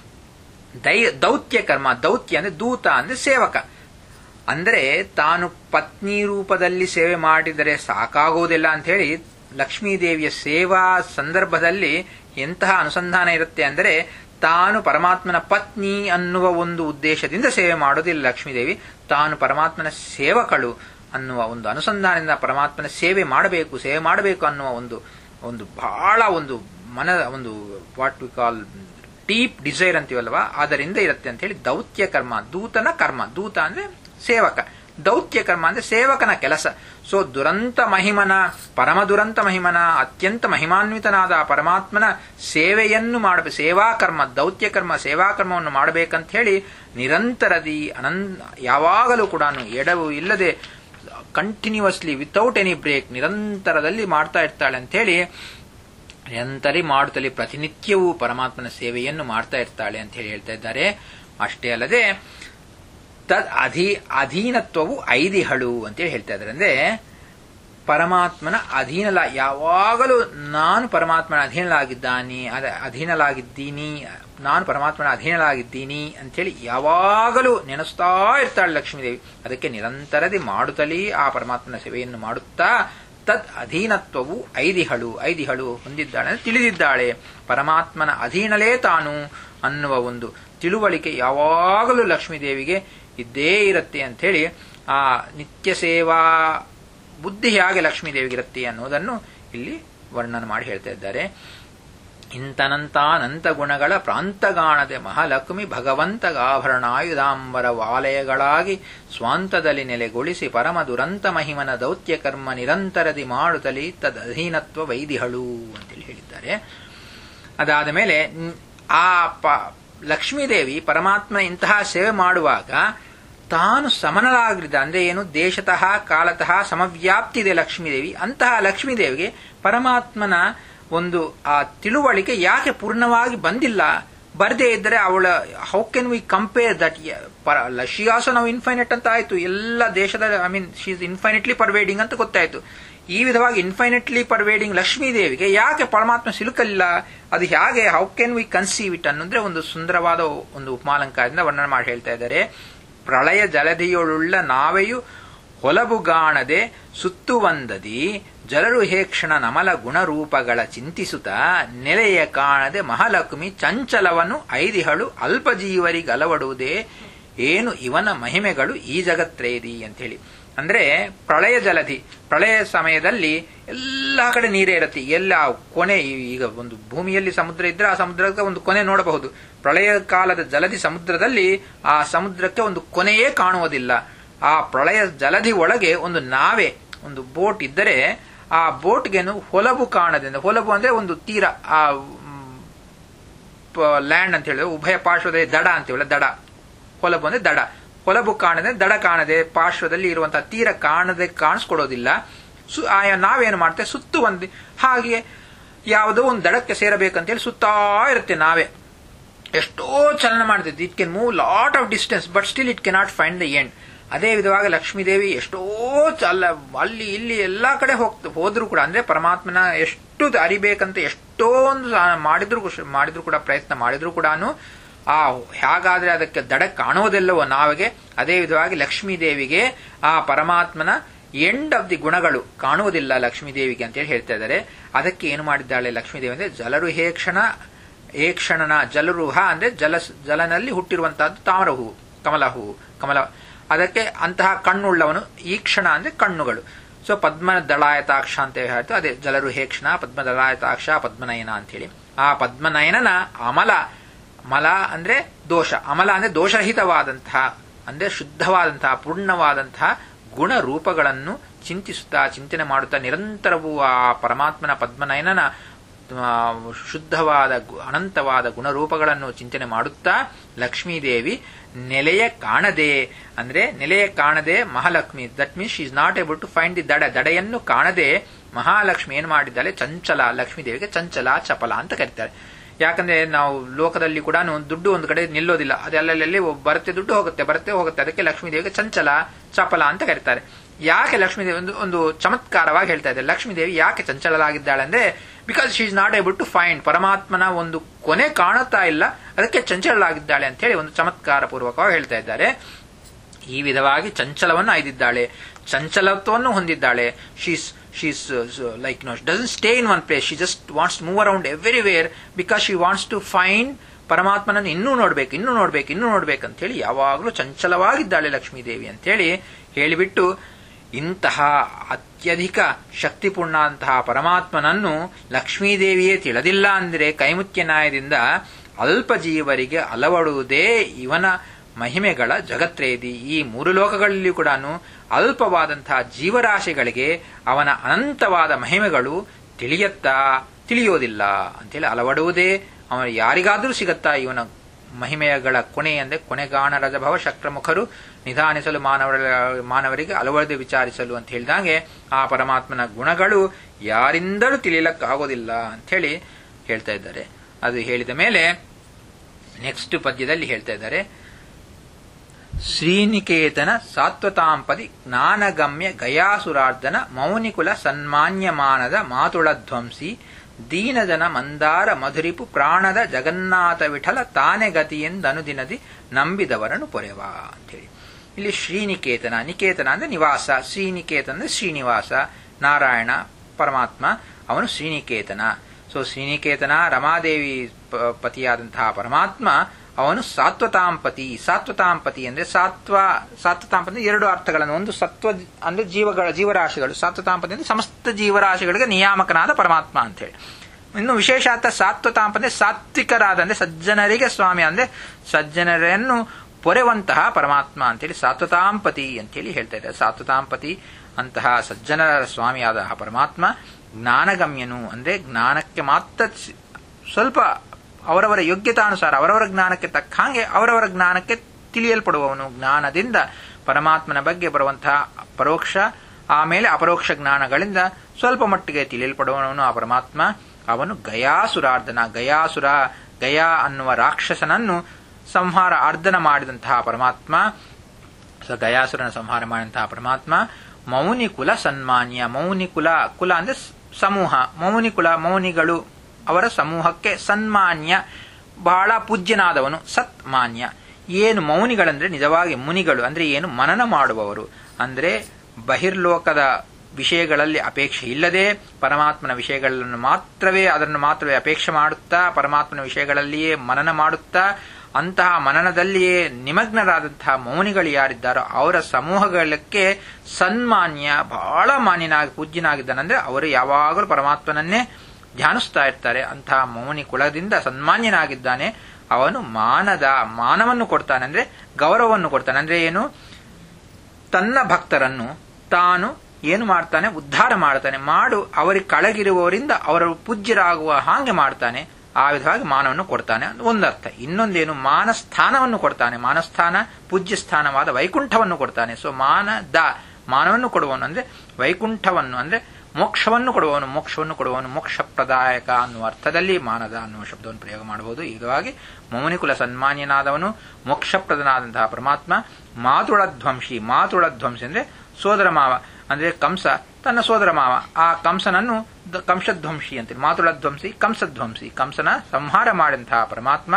S1: ದೈ ದೌತ್ಯ ಕರ್ಮ ದೌತ್ಯ ಅಂದ್ರೆ ದೂತ ಅಂದ್ರೆ ಸೇವಕ ಅಂದ್ರೆ ತಾನು ಪತ್ನಿ ರೂಪದಲ್ಲಿ ಸೇವೆ ಮಾಡಿದರೆ ಸಾಕಾಗುವುದಿಲ್ಲ ಅಂತ ಹೇಳಿ ಲಕ್ಷ್ಮೀದೇವಿಯ ಸೇವಾ ಸಂದರ್ಭದಲ್ಲಿ ಎಂತಹ ಅನುಸಂಧಾನ ಇರುತ್ತೆ ಅಂದರೆ ತಾನು ಪರಮಾತ್ಮನ ಪತ್ನಿ ಅನ್ನುವ ಒಂದು ಉದ್ದೇಶದಿಂದ ಸೇವೆ ಮಾಡೋದಿಲ್ಲ ಲಕ್ಷ್ಮೀದೇವಿ ತಾನು ಪರಮಾತ್ಮನ ಸೇವಕಳು ಅನ್ನುವ ಒಂದು ಅನುಸಂಧಾನದಿಂದ ಪರಮಾತ್ಮನ ಸೇವೆ ಮಾಡಬೇಕು ಸೇವೆ ಮಾಡಬೇಕು ಅನ್ನುವ ಒಂದು ಒಂದು ಬಹಳ ಒಂದು ಮನ ಒಂದು what we call deep desire ಅಂತೀವಲ್ವಾ ಅದರಿಂದ ಇರುತ್ತೆ ಅಂತ ಹೇಳಿ ದೌತ್ಯ ಕರ್ಮ ದೂತನ ಕರ್ಮ ದೂತ ಅಂದ್ರೆ ಸೇವಕ ದೌತ್ಯ ಕರ್ಮ ಅಂದ್ರೆ ಸೇವಕನ ಕೆಲಸ ಸೊ ದುರಂತ ಮಹಿಮನ ಪರಮ ದುರಂತ ಮಹಿಮನ ಅತ್ಯಂತ ಮಹಿಮಾನ್ವಿತನಾದ ಪರಮಾತ್ಮನ ಸೇವೆಯನ್ನು ಮಾಡಬೇಕು ಸೇವಾ ಕರ್ಮ ದೌತ್ಯ ಕರ್ಮ ಸೇವಾ ಕರ್ಮವನ್ನು ಮಾಡಬೇಕಂತ ಹೇಳಿ ನಿರಂತರದಿ ಅನಂತ ಯಾವಾಗಲೂ ಕೂಡ ಎಡವು ಇಲ್ಲದೆ ಕಂಟಿನ್ಯೂಸ್ಲಿ ವಿತೌಟ್ ಎನಿ ಬ್ರೇಕ್ ನಿರಂತರದಲ್ಲಿ ಮಾಡ್ತಾ ಇರ್ತಾಳೆ ಅಂತ ಹೇಳಿ ನಿರಂತರಿ ಮಾಡುತ್ತಲೇ ಪ್ರತಿನಿತ್ಯವೂ ಪರಮಾತ್ಮನ ಸೇವೆಯನ್ನು ಮಾಡ್ತಾ ಇರ್ತಾಳೆ ಅಂತ ಹೇಳಿ ಹೇಳ್ತಾ ಇದ್ದಾರೆ ಅಷ್ಟೇ ಅಲ್ಲದೆ ತದ್ ಅಧೀ ಅಧೀನತ್ವವು ಐದಿಹಳು ಅಂತೇಳಿ ಹೇಳ್ತಾ ಇದ್ದಾರೆ ಅಂದ್ರೆ ಪರಮಾತ್ಮನ ಅಧೀನಲ ಯಾವಾಗಲೂ ನಾನು ಪರಮಾತ್ಮನ ಅಧೀನಲಾಗಿದ್ದಾನೆ ಅಧೀನಲಾಗಿದ್ದೀನಿ ನಾನು ಪರಮಾತ್ಮನ ಅಧೀನಲಾಗಿದ್ದೀನಿ ಅಂತೇಳಿ ಯಾವಾಗಲೂ ನೆನೆಸ್ತಾ ಇರ್ತಾಳೆ ಲಕ್ಷ್ಮೀದೇವಿ ಅದಕ್ಕೆ ನಿರಂತರದಿ ಮಾಡುತ್ತಲೇ ಆ ಪರಮಾತ್ಮನ ಸೇವೆಯನ್ನು ಮಾಡುತ್ತಾ ತದ್ ಅಧೀನತ್ವವು ಐದಿಹಳು ಐದಿಹಳು ಹೊಂದಿದ್ದಾಳೆ ತಿಳಿದಿದ್ದಾಳೆ ಪರಮಾತ್ಮನ ಅಧೀನಲೇ ತಾನು ಅನ್ನುವ ಒಂದು ತಿಳುವಳಿಕೆ ಯಾವಾಗಲೂ ಲಕ್ಷ್ಮೀದೇವಿಗೆ ಇದ್ದೇ ಇರುತ್ತೆ ಅಂಥೇಳಿ ಆ ನಿತ್ಯ ಸೇವಾ ಬುದ್ಧಿ ಹೇಗೆ ಲಕ್ಷ್ಮೀದೇವಿಗಿರುತ್ತೆ ಅನ್ನೋದನ್ನು ಇಲ್ಲಿ ವರ್ಣನೆ ಮಾಡಿ ಹೇಳ್ತಾ ಇದ್ದಾರೆ ಇಂತನಂತಾನಂತ ಗುಣಗಳ ಪ್ರಾಂತಗಾಣದೆ ಮಹಾಲಕ್ಷ್ಮಿ ಭಗವಂತಗಾಭರಣಾಯುಧಾಂಬರ ವಾಲಯಗಳಾಗಿ ಸ್ವಾಂತದಲ್ಲಿ ನೆಲೆಗೊಳಿಸಿ ಪರಮ ದುರಂತ ಮಹಿಮನ ದೌತ್ಯ ಕರ್ಮ ನಿರಂತರದಿ ಮಾಡುತ್ತಲೇ ತದಧೀನತ್ವ ವೈದಿಹಳು ಅಂತೇಳಿ ಹೇಳಿದ್ದಾರೆ ಅದಾದ ಮೇಲೆ ಆ ಪ ಲಕ್ಷ್ಮೀದೇವಿ ಪರಮಾತ್ಮ ಇಂತಹ ಸೇವೆ ಮಾಡುವಾಗ ತಾನು ಸಮನಲಾಗಲಿದ್ದ ಅಂದ್ರೆ ಏನು ದೇಶತಃ ಕಾಲತಃ ಸಮವ್ಯಾಪ್ತಿ ಇದೆ ಲಕ್ಷ್ಮೀದೇವಿ ಅಂತಹ ಲಕ್ಷ್ಮೀದೇವಿಗೆ ಪರಮಾತ್ಮನ ಒಂದು ಆ ತಿಳುವಳಿಕೆ ಯಾಕೆ ಪೂರ್ಣವಾಗಿ ಬಂದಿಲ್ಲ ಬರದೇ ಇದ್ದರೆ ಅವಳ how can we compare that she also ನಾವು ಇನ್ಫೈನೆಟ್ ಅಂತ ಆಯ್ತು ಎಲ್ಲ ದೇಶದ I mean she is infinitely pervading ಅಂತ ಗೊತ್ತಾಯ್ತು ಈ ವಿಧವಾಗಿ ಇನ್ಫೈನೆಟ್ಲಿ ಪರ್ವೇಡಿಂಗ್ ಲಕ್ಷ್ಮೀ ದೇವಿಗೆ ಯಾಕೆ ಪರಮಾತ್ಮ ಸಿಲುಕಲಿಲ್ಲ ಅದು ಹೇಗೆ how can we conceive it ಅನ್ನೋದ್ರೆ ಒಂದು ಸುಂದರವಾದ ಒಂದು ಉಪಮಾಲಂಕಾರದಿಂದ ವರ್ಣನೆ ಮಾಡಿ ಹೇಳ್ತಾ ಇದ್ದಾರೆ ಪ್ರಳಯ ಜಲಧಿಯೊಳುಳ್ಳ ನಾವೆಯು ಹೊಲಬುಗಾಣದೆ ಸುತ್ತುವಂದದಿ ಜಲರು ಹೇಕ್ಷಣ ನಮಲ ಗುಣರೂಪಗಳ ಚಿಂತಿಸುತ್ತ ನೆಲೆಯ ಕಾಣದೆ ಮಹಾಲಕ್ಷ್ಮಿ ಚಂಚಲವನ್ನು ಐದಿಹಳು ಅಲ್ಪಜೀವರಿಗಲವಡುವುದೇ ಏನು ಇವನ ಮಹಿಮೆಗಳು ಈ ಜಗತ್ರೇದಿ ಅಂತೇಳಿ ಅಂದ್ರೆ ಪ್ರಳಯ ಜಲಧಿ ಪ್ರಳಯ ಸಮಯದಲ್ಲಿ ಎಲ್ಲ ಕಡೆ ನೀರೇ ಇರತ್ತೆ ಎಲ್ಲ ಕೊನೆ ಈಗ ಒಂದು ಭೂಮಿಯಲ್ಲಿ ಸಮುದ್ರ ಇದ್ರೆ ಆ ಸಮುದ್ರಕ್ಕೆ ಒಂದು ಕೊನೆ ನೋಡಬಹುದು ಪ್ರಳಯ ಕಾಲದ ಜಲಧಿ ಸಮುದ್ರದಲ್ಲಿ ಆ ಸಮುದ್ರಕ್ಕೆ ಒಂದು ಕೊನೆಯೇ ಕಾಣುವುದಿಲ್ಲ ಆ ಪ್ರಳಯ ಜಲಧಿ ಒಳಗೆ ಒಂದು ನಾವೆ ಒಂದು ಬೋಟ್ ಇದ್ದರೆ ಆ ಬೋಟ್ಗೆನು ಹೊಲಬು ಕಾಣದೆ ಹೊಲಬು ಅಂದ್ರೆ ಒಂದು ತೀರ ಆ ಲ್ಯಾಂಡ್ ಅಂತ ಹೇಳಿದ್ರೆ ಉಭಯ ಪಾರ್ಶ್ವದ ದಡ ಅಂತೀವಲ್ಲ ದಡ ಹೊಲಬು ಅಂದ್ರೆ ದಡ ಹೊಲಬು ಕಾಣದೆ ದಡ ಕಾಣದೆ ಪಾರ್ಶ್ವದಲ್ಲಿ ಇರುವಂತಹ ತೀರ ಕಾಣದೆ ಕಾಣಿಸ್ಕೊಡೋದಿಲ್ಲ ಸು ಆಯಾ ನಾವೇನು ಮಾಡ್ತೇವೆ ಸುತ್ತು ಒಂದು ಹಾಗೆ ಯಾವುದೋ ಒಂದು ದಡಕ್ಕೆ ಸೇರಬೇಕಂತೇಳಿ ಸುತ್ತಾ ಇರುತ್ತೆ ನಾವೇ ಎಷ್ಟೋ ಚಲನ ಮಾಡ್ತಿದ್ದು it can move lot of distance but still it cannot find the end ಅದೇ ವಿಧವಾಗಿ ಲಕ್ಷ್ಮೀದೇವಿ ಎಷ್ಟೋ ಅಲ್ಲ ಅಲ್ಲಿ ಇಲ್ಲಿ ಎಲ್ಲಾ ಕಡೆ ಹೋಗ್ತ ಹೋದ್ರು ಕೂಡ ಅಂದ್ರೆ ಪರಮಾತ್ಮನ ಎಷ್ಟು ಅರಿಬೇಕಂತ ಎಷ್ಟೊಂದು ಮಾಡಿದ್ರು ಮಾಡಿದ್ರು ಕೂಡ ಪ್ರಯತ್ನ ಮಾಡಿದ್ರು ಕೂಡ ಆ ಹೇಗಾದ್ರೆ ಅದಕ್ಕೆ ದಡ ಕಾಣೋದೆಲ್ಲವೋ ನಾವಿಗೆ ಅದೇ ವಿಧವಾಗಿ ಲಕ್ಷ್ಮೀದೇವಿಗೆ ಆ ಪರಮಾತ್ಮನ ಎಂಡ್ ಆಫ್ ದಿ ಗುಣಗಳು ಕಾಣುವುದಿಲ್ಲ ಲಕ್ಷ್ಮೀದೇವಿಗೆ ಅಂತೇಳಿ ಹೇಳ್ತಾ ಇದ್ದಾರೆ ಅದಕ್ಕೆ ಏನು ಮಾಡಿದ್ದಾಳೆ ಲಕ್ಷ್ಮೀದೇವಿ ಅಂದ್ರೆ ಜಲರು ಹೇ ಕ್ಷಣ ಏ ಕ್ಷಣನ ಜಲರುಹ ಅಂದ್ರೆ ಜಲ ಜಲನಲ್ಲಿ ಹುಟ್ಟಿರುವಂತಹದ್ದು ತಾಮರ ಹೂವು ಕಮಲ ಹೂವು ಕಮಲ ಅದಕ್ಕೆ ಅಂತಹ ಕಣ್ಣುಳ್ಳವನು ಈ ಕ್ಷಣ ಅಂದ್ರೆ ಕಣ್ಣುಗಳು ಸೊ ಪದ್ಮ ದಳಾಯತಾಕ್ಷ ಅಂತ ಹೇಳ್ತು ಅದೇ ಜಲರು ಹೇ ಕ್ಷಣ ಪದ್ಮ ದಳಾಯತಾಕ್ಷ ಪದ್ಮನಯನ ಅಂತ ಹೇಳಿ ಆ ಪದ್ಮನಯನನ ಅಮಲ ಮಲ ಅಂದ್ರೆ ದೋಷ ಅಮಲ ಅಂದ್ರೆ ದೋಷರಹಿತವಾದಂತಹ ಅಂದ್ರೆ ಶುದ್ಧವಾದಂತಹ ಪೂರ್ಣವಾದಂತಹ ಗುಣ ರೂಪಗಳನ್ನು ಚಿಂತಿಸುತ್ತಾ ಚಿಂತನೆ ಮಾಡುತ್ತಾ ನಿರಂತರವೂ ಆ ಪರಮಾತ್ಮನ ಪದ್ಮನಯನನ ಶುದ್ಧವಾದ ಅನಂತವಾದ ಗುಣರೂಪಗಳನ್ನು ಚಿಂತನೆ ಮಾಡುತ್ತಾ ಲಕ್ಷ್ಮೀದೇವಿ ನೆಲೆಯ ಕಾಣದೆ ಅಂದ್ರೆ ನೆಲೆಯ ಕಾಣದೆ Mahalakshmi that means she is not able to find the ದಡ ದಡೆಯನ್ನು ಕಾಣದೆ ಮಹಾಲಕ್ಷ್ಮಿ ಏನು ಮಾಡಿದ್ದಾಳೆ ಚಂಚಲ ಲಕ್ಷ್ಮೀದೇವಿಗೆ ಚಂಚಲ ಚಪಲ ಅಂತ ಕರೀತಾರೆ ಯಾಕಂದ್ರೆ ನಾವು ಲೋಕದಲ್ಲಿ ಕೂಡ ದುಡ್ಡು ಒಂದು ಕಡೆ ನಿಲ್ಲೋದಿಲ್ಲ ಅದೆಲ್ಲಲ್ಲಿ ಬರುತ್ತೆ ದುಡ್ಡು ಹೋಗುತ್ತೆ ಬರುತ್ತೆ ಹೋಗುತ್ತೆ ಅದಕ್ಕೆ ಲಕ್ಷ್ಮೀದೇವಿಗೆ ಚಂಚಲ ಚಪಲ ಅಂತ ಕರೀತಾರೆ ಯಾಕೆ ಲಕ್ಷ್ಮೀದೇವಿ ಒಂದು ಒಂದು ಚಮತ್ಕಾರವಾಗಿ ಹೇಳ್ತಾ ಇದೆ ಲಕ್ಷ್ಮೀದೇವಿ ಯಾಕೆ ಚಂಚಲಲಾಗಿದ್ದಾಳೆ ಅಂದ್ರೆ because she is not able to find ಪರಮಾತ್ಮನ ಒಂದು ಕೊನೆ ಕಾಣುತ್ತಾ ಇಲ್ಲ ಅದಕ್ಕೆ ಚಂಚಲಲಾಗಿದ್ದಾಳೆ ಅಂತ ಹೇಳಿ ಒಂದು ಚಮತ್ಕಾರ ಪೂರ್ವಕವಾಗಿ ಹೇಳ್ತಾ ಇದ್ದಾರೆ ಈ ವಿಧವಾಗಿ ಚಂಚಲವನ್ನು ಐದಿದ್ದಾಳೆ ಚಂಚಲತ್ವವನ್ನು ಹೊಂದಿದ್ದಾಳೆ she's she's like no doesn't stay in one place she just wants move around everywhere because she wants to find ಪರಮಾತ್ಮನನ್ನು ಇನ್ನೂ ನೋಡ್ಬೇಕು ಇನ್ನೂ ನೋಡ್ಬೇಕು ಇನ್ನೂ ನೋಡ್ಬೇಕು ಅಂತ ಹೇಳಿ ಯಾವಾಗಲೂ ಚಂಚಲವಾಗಿದ್ದಾಳೆ ಲಕ್ಷ್ಮೀದೇವಿ ಅಂತ ಹೇಳಿ ಹೇಳಿಬಿಟ್ಟು ಇಂತಹ ಅತ್ಯಧಿಕ ಶಕ್ತಿಪೂರ್ಣಂತಹ ಪರಮಾತ್ಮನನ್ನು ಲಕ್ಷ್ಮೀದೇವಿಯೇ ತಿಳಿದಿಲ್ಲ ಅಂದರೆ ಕೈಮುತ್ಯ ನ್ಯಾಯದಿಂದ ಅಲ್ಪ ಜೀವರಿಗೆ ಅಲವಡುವುದೇ ಇವನ ಮಹಿಮೆಗಳ ಜಗತ್ರೇದಿ ಈ ಮೂರು ಲೋಕಗಳಲ್ಲಿಯೂ ಕೂಡ ಅಲ್ಪವಾದಂತಹ ಜೀವರಾಶಿಗಳಿಗೆ ಅವನ ಅನಂತವಾದ ಮಹಿಮೆಗಳು ತಿಳಿಯತ್ತಾ ತಿಳಿಯೋದಿಲ್ಲ ಅಂತೇಳಿ ಅಲವಡುವುದೇ ಅವನ ಯಾರಿಗಾದರೂ ಸಿಗತ್ತಾ ಇವನ ಮಹಿಮೆಗಳ ಕೊನೆ ಅಂದರೆ ಕೊನೆಗಾಣ ರಜಭವ ಶಕ್ರಮುಖರು ನಿಧಾನಿಸಲು ಮಾನವರ ಮಾನವರಿಗೆ ಅಲವರದೆ ವಿಚಾರಿಸಲು ಅಂತ ಹೇಳಿದಾಗೆ ಆ ಪರಮಾತ್ಮನ ಗುಣಗಳು ಯಾರಿಂದಲೂ ತಿಳಿಯಲಕ್ಕಾಗೋದಿಲ್ಲ ಅಂತ ಹೇಳಿ ಹೇಳ್ತಾ ಇದ್ದಾರೆ ಅದು ಹೇಳಿದ ಮೇಲೆ ನೆಕ್ಸ್ಟ್ ಪದ್ಯದಲ್ಲಿ ಹೇಳ್ತಾ ಇದ್ದಾರೆ ಶ್ರೀನಿಕೇತನ ಸಾತ್ವತಾಂಪದಿ ಜ್ಞಾನಗಮ್ಯ ಗಯಾಸುರಾರ್ಧನ ಮೌನಿಕುಲ ಸನ್ಮಾನ್ಯಮಾನದ ಮಾತುಳಧ್ವಂಸಿ ದೀನಜನ ಮಂದಾರ ಮಧುರಿಪು ಪ್ರಾಣದ ಜಗನ್ನಾಥ ವಿಠಲ ತಾನೆ ಗತಿಯೆಂದನುದಿನದಿ ನಂಬಿದವರನ್ನು ಪೊರೆವ ಅಂತೇಳಿ ಇಲ್ಲಿ ಶ್ರೀನಿಕೇತನ ನಿಕೇತನ ಅಂದ್ರೆ ನಿವಾಸ ಶ್ರೀನಿಕೇತನ ಅಂದ್ರೆ ಶ್ರೀನಿವಾಸ ನಾರಾಯಣ ಪರಮಾತ್ಮ ಅವನು ಶ್ರೀನಿಕೇತನ ಸೊ ಶ್ರೀನಿಕೇತನ ರಮಾದೇವಿ ಪತಿಯಾದಂತಹ ಪರಮಾತ್ಮ ಅವನು ಸಾತ್ವತಾಂಪತಿ ಸಾತ್ವತಾಂಪತಿ ಅಂದ್ರೆ ಸಾತ್ವ ಸಾತ್ವತಾಂಪತಿ ಅಂದ್ರೆ ಎರಡು ಅರ್ಥಗಳನ್ನು ಒಂದು ಸತ್ವ ಅಂದ್ರೆ ಜೀವಗಳ ಜೀವರಾಶಿಗಳು ಸಾತ್ವತಾಂಪತಿ ಅಂದ್ರೆ ಸಮಸ್ತ ಜೀವರಾಶಿಗಳಿಗೆ ನಿಯಾಮಕನಾದ ಪರಮಾತ್ಮ ಅಂತ ಹೇಳಿ ಇನ್ನು ವಿಶೇಷ ಅರ್ಥ ಸಾತ್ವತಾಂಪ ಅಂದ್ರೆ ಸಾತ್ವಿಕರಾದ ಅಂದ್ರೆ ಸಜ್ಜನರಿಗೆ ಸ್ವಾಮಿ ಅಂದ್ರೆ ಸಜ್ಜನರನ್ನು ಪೊರೆವಂತಹ ಪರಮಾತ್ಮ ಅಂತೇಳಿ ಸಾತ್ವತಾಂಪತಿ ಅಂತೇಳಿ ಹೇಳ್ತಾ ಇದ್ದಾರೆ ಸಾತ್ವತಾಂಪತಿ ಅಂತಹ ಸಜ್ಜನರ ಸ್ವಾಮಿಯಾದ ಪರಮಾತ್ಮ ಜ್ಞಾನಗಮ್ಯನು ಅಂದ್ರೆ ಜ್ಞಾನಕ್ಕೆ ಮಾತ್ರ ಸ್ವಲ್ಪ ಅವರವರ ಯೋಗ್ಯತಾನುಸಾರ ಅವರವರ ಜ್ಞಾನಕ್ಕೆ ತಕ್ಕ ಹಾಗೆ ಅವರವರ ಜ್ಞಾನಕ್ಕೆ ತಿಳಿಯಲ್ಪಡುವವನು ಜ್ಞಾನದಿಂದ ಪರಮಾತ್ಮನ ಬಗ್ಗೆ ಬರುವಂತಹ ಪರೋಕ್ಷ ಆಮೇಲೆ ಅಪರೋಕ್ಷ ಜ್ಞಾನಗಳಿಂದ ಸ್ವಲ್ಪ ಮಟ್ಟಿಗೆ ತಿಳಿಯಲ್ಪಡುವವನು ಆ ಪರಮಾತ್ಮ ಅವನು ಗಯಾಸುರಾರ್ಧನ ಗಯಾಸುರ ಗಯಾ ಅನ್ನುವ ರಾಕ್ಷಸನನ್ನು ಸಂಹಾರ ಅರ್ಧನ ಮಾಡಿದಂತಹ ಪರಮಾತ್ಮ ಸ ಗಯಾಸುರನ ಸಂಹಾರ ಮಾಡಿದಂತಹ ಪರಮಾತ್ಮ ಮೌನಿ ಕುಲ ಸನ್ಮಾನ್ಯ ಮೌನಿ ಕುಲ ಕುಲ ಅಂದ್ರೆ ಸಮೂಹ ಮೌನಿ ಕುಲ ಮೌನಿಗಳು ಅವರ ಸಮೂಹಕ್ಕೆ ಸನ್ಮಾನ್ಯ ಬಹಳ ಪೂಜ್ಯನಾದವನು ಸತ್ಮಾನ್ಯ ಏನು ಮೌನಿಗಳಂದ್ರೆ ನಿಜವಾಗಿ ಮುನಿಗಳು ಅಂದ್ರೆ ಏನು ಮನನ ಮಾಡುವವರು ಅಂದ್ರೆ ಬಹಿರ್ಲೋಕದ ವಿಷಯಗಳಲ್ಲಿ ಅಪೇಕ್ಷೆ ಇಲ್ಲದೆ ಪರಮಾತ್ಮನ ವಿಷಯಗಳನ್ನು ಮಾತ್ರವೇ ಅದನ್ನು ಮಾತ್ರವೇ ಅಪೇಕ್ಷೆ ಮಾಡುತ್ತಾ ಪರಮಾತ್ಮನ ವಿಷಯಗಳಲ್ಲಿಯೇ ಮನನ ಮಾಡುತ್ತಾ ಅಂತಹ ಮನನದಲ್ಲಿಯೇ ನಿಮಗ್ನರಾದಂತಹ ಮೌನಿಗಳು ಯಾರಿದ್ದಾರೋ ಅವರ ಸಮೂಹಗಳಕ್ಕೆ ಸನ್ಮಾನ್ಯ ಬಹಳ ಮಾನ್ಯನಾಗಿ ಪೂಜ್ಯನಾಗಿದ್ದಾನಂದ್ರೆ ಅವರು ಯಾವಾಗಲೂ ಪರಮಾತ್ಮನನ್ನೇ ಧ್ಯಾನಿಸ್ತಾ ಇರ್ತಾರೆ ಅಂತಹ ಮೌನಿ ಕುಲದಿಂದ ಸನ್ಮಾನ್ಯನಾಗಿದ್ದಾನೆ ಅವನು ಮಾನದ ಮಾನವನ್ನು ಕೊಡ್ತಾನೆ ಅಂದ್ರೆ ಗೌರವವನ್ನು ಕೊಡ್ತಾನೆ ಅಂದ್ರೆ ಏನು ತನ್ನ ಭಕ್ತರನ್ನು ತಾನು ಏನು ಮಾಡ್ತಾನೆ ಉದ್ಧಾರ ಮಾಡ್ತಾನೆ ಮಾಡು ಅವರಿಗೆ ಕಳಗಿರುವವರಿಂದ ಅವರು ಪೂಜ್ಯರಾಗುವ ಹಾಗೆ ಮಾಡ್ತಾನೆ ಆ ವಿಧವಾಗಿ ಮಾನವನ್ನು ಕೊಡ್ತಾನೆ ಒಂದರ್ಥ ಇನ್ನೊಂದೇನು ಮಾನಸ್ಥಾನವನ್ನು ಕೊಡ್ತಾನೆ ಮಾನಸ್ಥಾನ ಪೂಜ್ಯ ಸ್ಥಾನವಾದ ವೈಕುಂಠವನ್ನು ಕೊಡ್ತಾನೆ ಸೊ ಮಾನ ದ ಮಾನವನ್ನು ಕೊಡುವವನು ಅಂದ್ರೆ ವೈಕುಂಠವನ್ನು ಅಂದ್ರೆ ಮೋಕ್ಷವನ್ನು ಕೊಡುವವನು ಮೋಕ್ಷವನ್ನು ಕೊಡುವವನು ಮೋಕ್ಷ ಪ್ರದಾಯಕ ಅನ್ನುವ ಅರ್ಥದಲ್ಲಿ ಮಾನದ ಅನ್ನುವ ಶಬ್ದವನ್ನು ಪ್ರಯೋಗ ಮಾಡಬಹುದು ಹೀಗಾಗಿ ಮೌನಿಕುಲ ಸನ್ಮಾನ್ಯನಾದವನು ಮೋಕ್ಷಪ್ರದನಾದಂತಹ ಪರಮಾತ್ಮ ಮಾತುಳಧ್ವಂಸಿ ಮಾತುಳಧ್ವಂಸಿ ಅಂದ್ರೆ ಸೋದರ ಮಾವ ಅಂದ್ರೆ ಕಂಸ ತನ್ನ ಸೋದರ ಮಾವ ಆ ಕಂಸನನ್ನು ಕಂಸಧ್ವಂಸಿ ಅಂತೀರಿ ಮಾತುಳಧ್ವಂಸಿ ಕಂಸಧ್ವಂಸಿ ಕಂಸನ ಸಂಹಾರ ಮಾಡಿದಂತಹ ಪರಮಾತ್ಮ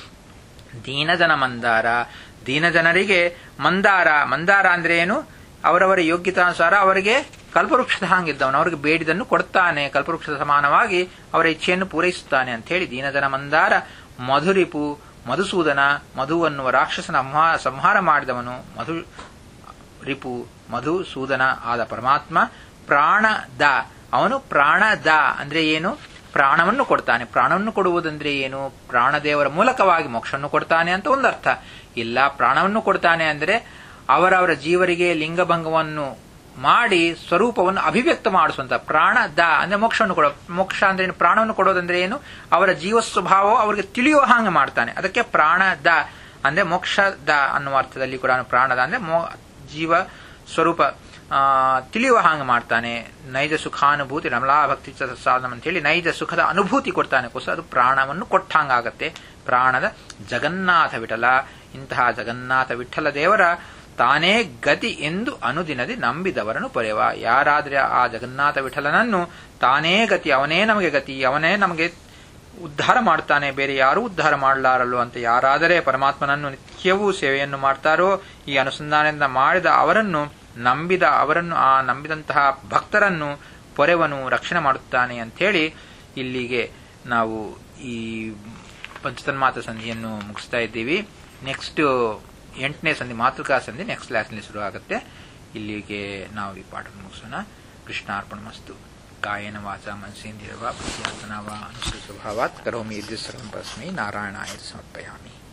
S1: ದೀನಜನ ಮಂದಾರ ದೀನಜನರಿಗೆ ಮಂದಾರ ಮಂದಾರ ಅಂದ್ರೆ ಏನು ಅವರವರ ಯೋಗ್ಯತಾನುಸಾರ ಅವರಿಗೆ ಕಲ್ಪವೃಕ್ಷದ ಹಾಂಗಿದ್ದವನು ಅವರಿಗೆ ಬೇಡಿದನ್ನು ಕೊಡ್ತಾನೆ ಕಲ್ಪವೃಕ್ಷದ ಸಮಾನವಾಗಿ ಅವರ ಇಚ್ಛೆಯನ್ನು ಪೂರೈಸುತ್ತಾನೆ ಅಂತ ಹೇಳಿ ದೀನಜನ ಮಂದಾರ ಮಧುರಿಪು ಮಧುಸೂದನ ಮಧು ಅನ್ನುವ ರಾಕ್ಷಸನ ಸಂಹಾರ ಮಾಡಿದವನು ಮಧು ರಿಪು ಮಧುಸೂದನ ಆದ ಪರಮಾತ್ಮ ಪ್ರಾಣ ದ ಅವನು ಪ್ರಾಣ ದ ಅಂದ್ರೆ ಏನು ಪ್ರಾಣವನ್ನು ಕೊಡ್ತಾನೆ ಪ್ರಾಣವನ್ನು ಕೊಡುವುದಂದ್ರೆ ಏನು ಪ್ರಾಣದೇವರ ಮೂಲಕವಾಗಿ ಮೋಕ್ಷವನ್ನು ಕೊಡ್ತಾನೆ ಅಂತ ಒಂದರ್ಥ ಇಲ್ಲ ಪ್ರಾಣವನ್ನು ಕೊಡ್ತಾನೆ ಅಂದ್ರೆ ಅವರವರ ಜೀವರಿಗೆ ಲಿಂಗಭಂಗವನ್ನು ಮಾಡಿ ಸ್ವರೂಪವನ್ನು ಅಭಿವ್ಯಕ್ತ ಮಾಡಿಸುವಂತ ಪ್ರಾಣ ದ ಅಂದ್ರೆ ಮೋಕ್ಷವನ್ನು ಕೊಡೋ ಮೋಕ್ಷ ಅಂದ್ರೆ ಏನು ಪ್ರಾಣವನ್ನು ಕೊಡೋದಂದ್ರೆ ಏನು ಅವರ ಜೀವ ಸ್ವಭಾವ ಅವರಿಗೆ ತಿಳಿಯುವ ಹಾಗೆ ಮಾಡ್ತಾನೆ ಅದಕ್ಕೆ ಪ್ರಾಣ ದ ಅಂದ್ರೆ ಮೋಕ್ಷ ದ ಅನ್ನುವ ಅರ್ಥದಲ್ಲಿ ಕೂಡ ಪ್ರಾಣದ ಅಂದ್ರೆ ಜೀವ ಸ್ವರೂಪ ತಿಳಿಯುವ ಹಾಗೆ ಮಾಡ್ತಾನೆ ನೈಜ ಸುಖಾನುಭೂತಿ ರಮಲಾ ಭಕ್ತಿ ಸಾಧನ ಅಂತ ಹೇಳಿ ನೈಜ ಸುಖದ ಅನುಭೂತಿ ಕೊಡ್ತಾನೆ ಕೋಸ ಅದು ಪ್ರಾಣವನ್ನು ಕೊಟ್ಟಂಗಾಗತ್ತೆ ಪ್ರಾಣದ ಜಗನ್ನಾಥ ವಿಠಲ ಇಂತಹ ಜಗನ್ನಾಥ ವಿಠಲ ದೇವರ ತಾನೇ ಗತಿ ಎಂದು ಅನುದಿನದಿ ನಂಬಿದವರನ್ನು ಪೊರೆವ ಯಾರಾದ್ರೆ ಆ ಜಗನ್ನಾಥ ವಿಠಲನನ್ನು ತಾನೇ ಗತಿ ಅವನೇ ನಮಗೆ ಗತಿ ಅವನೇ ನಮಗೆ ಉದ್ಧಾರ ಮಾಡ್ತಾನೆ ಬೇರೆ ಯಾರೂ ಉದ್ಧಾರ ಮಾಡಲಾರಲ್ಲ ಅಂತ ಯಾರಾದರೆ ಪರಮಾತ್ಮನನ್ನು ನಿತ್ಯವೂ ಸೇವೆಯನ್ನು ಮಾಡ್ತಾರೋ ಈ ಅನುಸಂಧಾನದಿಂದ ಮಾಡಿದ ಅವರನ್ನು ನಂಬಿದ ಅವರನ್ನು ಆ ನಂಬಿದಂತಹ ಭಕ್ತರನ್ನು ಪೊರೆವನು ರಕ್ಷಣೆ ಮಾಡುತ್ತಾನೆ ಅಂಥೇಳಿ ಇಲ್ಲಿಗೆ ನಾವು ಈ ಪಂಚತನ್ಮಾತ ಸಂಧಿಯನ್ನು ಮುಗಿಸ್ತಾ ಇದ್ದೀವಿ ನೆಕ್ಸ್ಟ್ ಎಂಟನೇ ಸಂಧಿ ಮಾತೃಕಾ ಸಂಧಿ ನೆಕ್ಸ್ಟ್ ಕ್ಲಾಸ್ನಲ್ಲಿ ಶುರು ಆಗುತ್ತೆ ಇಲ್ಲಿಗೆ ನಾವು ಈ ಪಾಠ ಮುಗಿಸೋಣ ಕೃಷ್ಣಾರ್ಪಣ ಮಸ್ತು ಕಾಯನ ವಾಚ ಮನಸೇಂದಿರವ ಪ್ರತ್ಯಾಸನ ವಾ ಅನುಸೃ ಸ್ವಭಾವಾತ್ ಕರೋಮಿ ಯದ್ಯ ಸರ್ವಂ ಪರಸ್ಮೈ ನಾರಾಯಣಾಯ ಸಮರ್ಪಯಾಮಿ